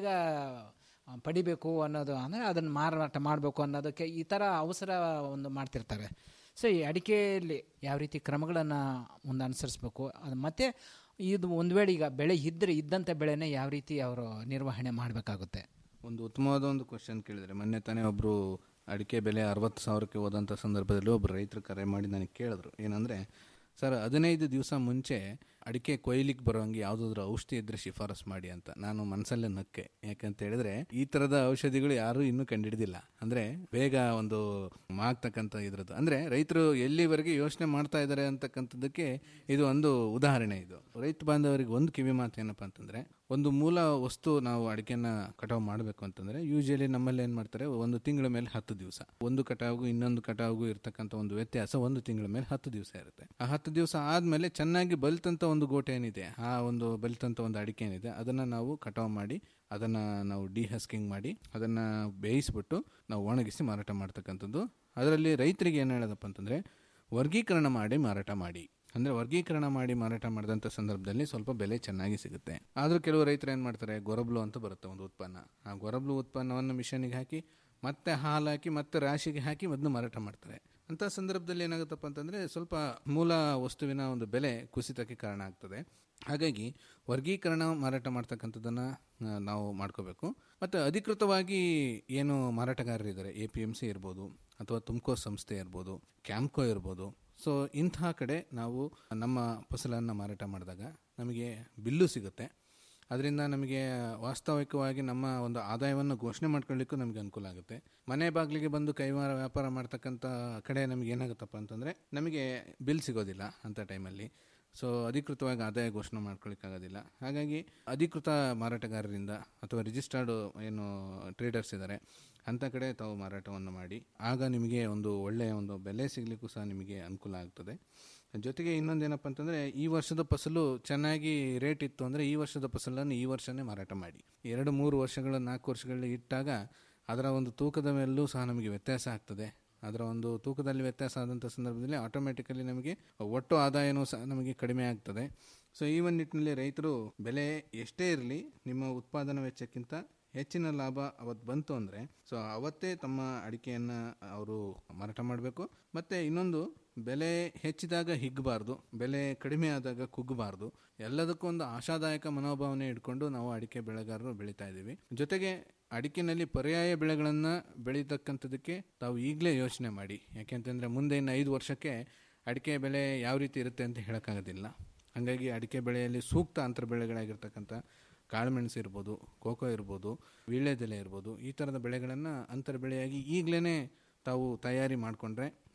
[SPEAKER 21] ಆ, ಪಡಿಬೇಕು ಅನ್ನೋದು ಅಂದರೆ ಅದನ್ನು ಮಾರಾಟ ಮಾಡಬೇಕು ಅನ್ನೋದಕ್ಕೆ ಈ ಥರ ಅವಸರ ಒಂದು ಮಾಡ್ತಿರ್ತಾರೆ ಸೊ ಈ ಅಡಿಕೆಯಲ್ಲಿ ಯಾವ ರೀತಿ ಕ್ರಮಗಳನ್ನು ಒಂದು ಅನುಸರಿಸ್ಬೇಕು ಅದು ಮತ್ತು ಇದು ಒಂದು ವೇಳೆ ಈಗ ಬೆಳೆ ಇದ್ದರೆ ಇದ್ದಂಥ ಬೆಳೆನೇ ಯಾವ ರೀತಿ ಅವರು ನಿರ್ವಹಣೆ ಮಾಡಬೇಕಾಗುತ್ತೆ
[SPEAKER 22] ಒಂದು ಉತ್ತಮವಾದ ಒಂದು ಕ್ವಶನ್ ಕೇಳಿದರೆ ಮೊನ್ನೆ ತಾನೇ ಒಬ್ಬರು ಅಡಿಕೆ ಬೆಲೆ ಅರವತ್ತು ಸಾವಿರಕ್ಕೆ ಹೋದಂಥ ಸಂದರ್ಭದಲ್ಲಿ ಒಬ್ಬರು ರೈತರು ಕರೆ ಮಾಡಿ ನನಗೆ ಕೇಳಿದ್ರು ಏನಂದರೆ ಸರ್ ಹದಿನೈದು ದಿವಸ ಮುಂಚೆ ಅಡಿಕೆ ಕೊಯ್ಲಿಕ್ಕೆ ಬರೋಂಗೆ ಯಾವುದಾದ್ರೂ ಔಷಧಿ ಇದ್ರೆ ಶಿಫಾರಸ್ ಮಾಡಿ ಅಂತ ನಾನು ಮನಸ್ಸಲ್ಲೇ ನಕ್ಕೆ ಯಾಕಂತ ಹೇಳಿದ್ರೆ ಈ ಥರದ ಔಷಧಿಗಳು ಯಾರೂ ಇನ್ನೂ ಕಂಡುಹಿಡಿದಿಲ್ಲ ಅಂದರೆ ಬೇಗ ಒಂದು ಮಾಗ್ತಕ್ಕಂಥ ಇದ್ರದ್ದು ಅಂದರೆ ರೈತರು ಎಲ್ಲಿವರೆಗೆ ಯೋಚನೆ ಮಾಡ್ತಾ ಇದ್ದಾರೆ ಅಂತಕ್ಕಂಥದ್ದಕ್ಕೆ ಇದು ಒಂದು ಉದಾಹರಣೆ ಇದು ರೈತ ಬಾಂಧವರಿಗೆ ಒಂದು ಕಿವಿ ಮಾತು ಏನಪ್ಪ ಅಂತಂದರೆ ಒಂದು ಮೂಲ ವಸ್ತು ನಾವು ಅಡಿಕೆನ ಕಟಾವು ಮಾಡಬೇಕು ಅಂತಂದರೆ ಯೂಶಲಿ ನಮ್ಮಲ್ಲಿ ಏನು ಮಾಡ್ತಾರೆ ಒಂದು ತಿಂಗಳ ಮೇಲೆ ಹತ್ತು ದಿವಸ ಒಂದು ಕಟಾವ್ಗೂ ಇನ್ನೊಂದು ಕಟಾವ್ಗೂ ಇರ್ತಕ್ಕಂಥ ಒಂದು ವ್ಯತ್ಯಾಸ ಒಂದು ತಿಂಗಳ ಮೇಲೆ ಹತ್ತು ದಿವಸ ಇರುತ್ತೆ ಆ ಹತ್ತು ದಿವಸ ಆದಮೇಲೆ ಚೆನ್ನಾಗಿ ಬಲಿತಂಥ ಒಂದು ಗೋಟೆ ಏನಿದೆ ಆ ಒಂದು ಬಲಿತಂಥ ಒಂದು ಅಡಿಕೆ ಏನಿದೆ ಅದನ್ನು ನಾವು ಕಟಾವು ಮಾಡಿ ಅದನ್ನು ನಾವು ಡಿಹಸ್ಕಿಂಗ್ ಮಾಡಿ ಅದನ್ನು ಬೇಯಿಸ್ಬಿಟ್ಟು ನಾವು ಒಣಗಿಸಿ ಮಾರಾಟ ಮಾಡ್ತಕ್ಕಂಥದ್ದು ಅದರಲ್ಲಿ ರೈತರಿಗೆ ಏನು ಹೇಳೋದಪ್ಪ ಅಂತಂದರೆ ವರ್ಗೀಕರಣ ಮಾಡಿ ಮಾರಾಟ ಮಾಡಿ ಅಂದರೆ ವರ್ಗೀಕರಣ ಮಾಡಿ ಮಾರಾಟ ಮಾಡಿದಂಥ ಸಂದರ್ಭದಲ್ಲಿ ಸ್ವಲ್ಪ ಬೆಲೆ ಚೆನ್ನಾಗಿ ಸಿಗುತ್ತೆ ಆದರೂ ಕೆಲವು ರೈತರು ಏನು ಮಾಡ್ತಾರೆ ಗೊರಬ್ಲು ಅಂತ ಬರುತ್ತೆ ಒಂದು ಉತ್ಪನ್ನ ಆ ಗೊರಬ್ಲು ಉತ್ಪನ್ನವನ್ನು ಮಿಷನಿಗೆ ಹಾಕಿ ಮತ್ತೆ ಹಾಲು ಹಾಕಿ ಮತ್ತೆ ರಾಶಿಗೆ ಹಾಕಿ ಮೊದಲು ಮಾರಾಟ ಮಾಡ್ತಾರೆ ಅಂಥ ಸಂದರ್ಭದಲ್ಲಿ ಏನಾಗುತ್ತಪ್ಪ ಅಂತಂದರೆ ಸ್ವಲ್ಪ ಮೂಲ ವಸ್ತುವಿನ ಒಂದು ಬೆಲೆ ಕುಸಿತಕ್ಕೆ ಕಾರಣ ಆಗ್ತದೆ ಹಾಗಾಗಿ ವರ್ಗೀಕರಣ ಮಾರಾಟ ಮಾಡ್ತಕ್ಕಂಥದ್ದನ್ನು ಆ, ನಾವು ಮಾಡ್ಕೋಬೇಕು ಮತ್ತು ಅಧಿಕೃತವಾಗಿ ಏನು ಮಾರಾಟಗಾರರಿದ್ದಾರೆ ಎ ಪಿ ಎಮ್ ಸಿ ಇರ್ಬೋದು ಅಥವಾ ತುಮಕೋ ಸಂಸ್ಥೆ ಇರ್ಬೋದು ಕ್ಯಾಂಪ್ಕೋ ಇರ್ಬೋದು ಸೊ ಇಂಥ ಕಡೆ ನಾವು ನಮ್ಮ ಫಸಲನ್ನು ಮಾರಾಟ ಮಾಡಿದಾಗ ನಮಗೆ ಬಿಲ್ಲು ಸಿಗುತ್ತೆ ಅದರಿಂದ ನಮಗೆ ವಾಸ್ತವಿಕವಾಗಿ ನಮ್ಮ ಒಂದು ಆದಾಯವನ್ನು ಘೋಷಣೆ ಮಾಡ್ಕೊಳ್ಳಿಕ್ಕೂ ನಮಗೆ ಅನುಕೂಲ ಆಗುತ್ತೆ ಮನೆ ಬಾಗಿಲಿಗೆ ಬಂದು ಕೈವಾರ ವ್ಯಾಪಾರ ಮಾಡ್ತಕ್ಕಂಥ ಕಡೆ ನಮಗೆ ಏನಾಗುತ್ತಪ್ಪ ಅಂತಂದರೆ ನಮಗೆ ಬಿಲ್ ಸಿಗೋದಿಲ್ಲ ಅಂಥ ಟೈಮಲ್ಲಿ ಸೊ ಅಧಿಕೃತವಾಗಿ ಆದಾಯ ಘೋಷಣೆ ಮಾಡ್ಕೊಳ್ಳಿಕ್ಕಾಗೋದಿಲ್ಲ ಹಾಗಾಗಿ ಅಧಿಕೃತ ಮಾರಾಟಗಾರರಿಂದ ಅಥವಾ ರಿಜಿಸ್ಟರ್ಡ್ ಏನು ಟ್ರೇಡರ್ಸ್ ಇದ್ದಾರೆ ಅಂಥ ಕಡೆ ತಾವು ಮಾರಾಟವನ್ನು ಮಾಡಿ ಆಗ ನಿಮಗೆ ಒಂದು ಒಳ್ಳೆಯ ಒಂದು ಬೆಲೆ ಸಿಗಲಿಕ್ಕೂ ಸಹ ನಿಮಗೆ ಅನುಕೂಲ ಆಗ್ತದೆ ಜೊತೆಗೆ ಇನ್ನೊಂದೇನಪ್ಪ ಅಂತಂದರೆ ಈ ವರ್ಷದ ಫಸಲು ಚೆನ್ನಾಗಿ ರೇಟ್ ಇತ್ತು ಅಂದರೆ ಈ ವರ್ಷದ ಫಸಲನ್ನು ಈ ವರ್ಷನೇ ಮಾರಾಟ ಮಾಡಿ ಎರಡು ಮೂರು ವರ್ಷಗಳ ನಾಲ್ಕು ವರ್ಷಗಳಲ್ಲಿ ಇಟ್ಟಾಗ ಅದರ ಒಂದು ತೂಕದ ಮೇಲೂ ಸಹ ನಮಗೆ ವ್ಯತ್ಯಾಸ ಆಗ್ತದೆ ಅದರ ಒಂದು ತೂಕದಲ್ಲಿ ವ್ಯತ್ಯಾಸ ಆದಂಥ ಸಂದರ್ಭದಲ್ಲಿ ಆಟೋಮೆಟಿಕಲಿ ನಮಗೆ ಒಟ್ಟು ಆದಾಯನೂ ಸಹ ನಮಗೆ ಕಡಿಮೆ ಆಗ್ತದೆ ಸೊ ಈ ಒಂದು ನಿಟ್ಟಿನಲ್ಲಿ ರೈತರು ಬೆಲೆ ಎಷ್ಟೇ ಇರಲಿ ನಿಮ್ಮ ಉತ್ಪಾದನಾ ವೆಚ್ಚಕ್ಕಿಂತ ಹೆಚ್ಚಿನ ಲಾಭ ಅವತ್ತು ಬಂತು ಅಂದರೆ ಸೊ ಅವತ್ತೇ ತಮ್ಮ ಅಡಿಕೆಯನ್ನು ಅವರು ಮಾರಾಟ ಮಾಡಬೇಕು ಮತ್ತು ಇನ್ನೊಂದು ಬೆಲೆ ಹೆಚ್ಚಿದಾಗ ಹಿಗ್ಗಬಾರ್ದು ಬೆಲೆ ಕಡಿಮೆ ಆದಾಗ ಕುಗ್ಗಬಾರ್ದು ಎಲ್ಲದಕ್ಕೂ ಒಂದು ಆಶಾದಾಯಕ ಮನೋಭಾವನೆ ಇಟ್ಕೊಂಡು ನಾವು ಅಡಿಕೆ ಬೆಳೆಗಾರರು ಬೆಳೀತಾ ಇದ್ದೀವಿ ಜೊತೆಗೆ ಅಡಿಕೆನಲ್ಲಿ ಪರ್ಯಾಯ ಬೆಳೆಗಳನ್ನು ಬೆಳೀತಕ್ಕಂಥದ್ದಕ್ಕೆ ತಾವು ಈಗಲೇ ಯೋಚನೆ ಮಾಡಿ ಯಾಕೆಂತಂದರೆ ಮುಂದೆ ಇನ್ನು ಐದು ವರ್ಷಕ್ಕೆ ಅಡಿಕೆ ಬೆಲೆ ಯಾವ ರೀತಿ ಇರುತ್ತೆ ಅಂತ ಹೇಳೋಕ್ಕಾಗೋದಿಲ್ಲ ಹಾಗಾಗಿ ಅಡಿಕೆ ಬೆಳೆಯಲ್ಲಿ ಸೂಕ್ತ ಅಂತರ ಬೆಳೆಗಳಾಗಿರ್ತಕ್ಕಂಥ ಕಾಳುಮೆಣಸು ಇರ್ಬೋದು ಕೋಕೋ ಇರ್ಬೋದು ವೀಳ್ಯದೆಲೆ ಇರ್ಬೋದು ಈ ಥರದ ಬೆಳೆಗಳನ್ನು ಅಂತರ ಬೆಳೆಯಾಗಿ ಈಗಲೇ ತಾವು ತಯಾರಿ ಮಾಡಿಕೊಂಡ್ರೆ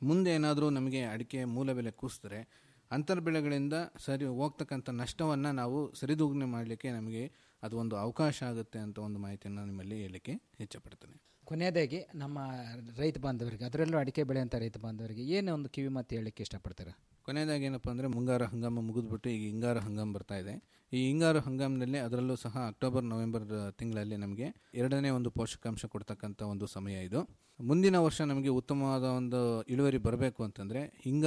[SPEAKER 22] ಮುಂದೆ ಏನಾದರೂ ನಮಗೆ ಅಡಿಕೆ ಮೂಲ ಬೆಲೆ ಕೂಸಿದ್ರೆ ಅಂತರ್ ಬೆಳೆಗಳಿಂದ ಸರಿ ಹೋಗ್ತಕ್ಕಂಥ ನಷ್ಟವನ್ನು ನಾವು ಸರಿದೂಗಣೆ ಮಾಡಲಿಕ್ಕೆ ನಮಗೆ ಅದು ಒಂದು ಅವಕಾಶ ಆಗುತ್ತೆ ಅಂತ ಒಂದು ಮಾಹಿತಿಯನ್ನು ನಿಮ್ಮಲ್ಲಿ ಹೇಳಲಿಕ್ಕೆ ಇಚ್ಛಪಡ್ತೇನೆ
[SPEAKER 21] ಕೊನೆಯದಾಗಿ ನಮ್ಮ ರೈತ ಬಾಂಧವರಿಗೆ ಅದರಲ್ಲೂ ಅಡಿಕೆ ಬೆಳೆಯಂಥ ರೈತ ಬಾಂಧವರಿಗೆ ಏನು ಒಂದು ಕಿವಿ ಮಾತು ಹೇಳಲಿಕ್ಕೆ ಇಷ್ಟಪಡ್ತೀರಾ
[SPEAKER 22] ಕೊನೆಯದಾಗಿ ಏನಪ್ಪ ಅಂದರೆ ಮುಂಗಾರು ಹಂಗಾಮ ಮುಗಿದ್ಬಿಟ್ಟು ಈಗ ಹಿಂಗಾರು ಹಂಗಾಮ ಬರ್ತಾ ಇದೆ ಈ ಹಿಂಗಾರು ಹಂಗಾಮದಲ್ಲಿ ಅದರಲ್ಲೂ ಸಹ ಅಕ್ಟೋಬರ್ ನವೆಂಬರ್ ತಿಂಗಳಲ್ಲಿ ನಮಗೆ ಎರಡನೇ ಒಂದು ಪೋಷಕಾಂಶ ಕೊಡ್ತಕ್ಕಂಥ ಒಂದು ಸಮಯ ಇದು ಮುಂದಿನ ವರ್ಷ ನಮಗೆ ಉತ್ತಮವಾದ ಒಂದು ಇಳುವರಿ ಬರಬೇಕು ಅಂತಂದರೆ ಹಿಂಗ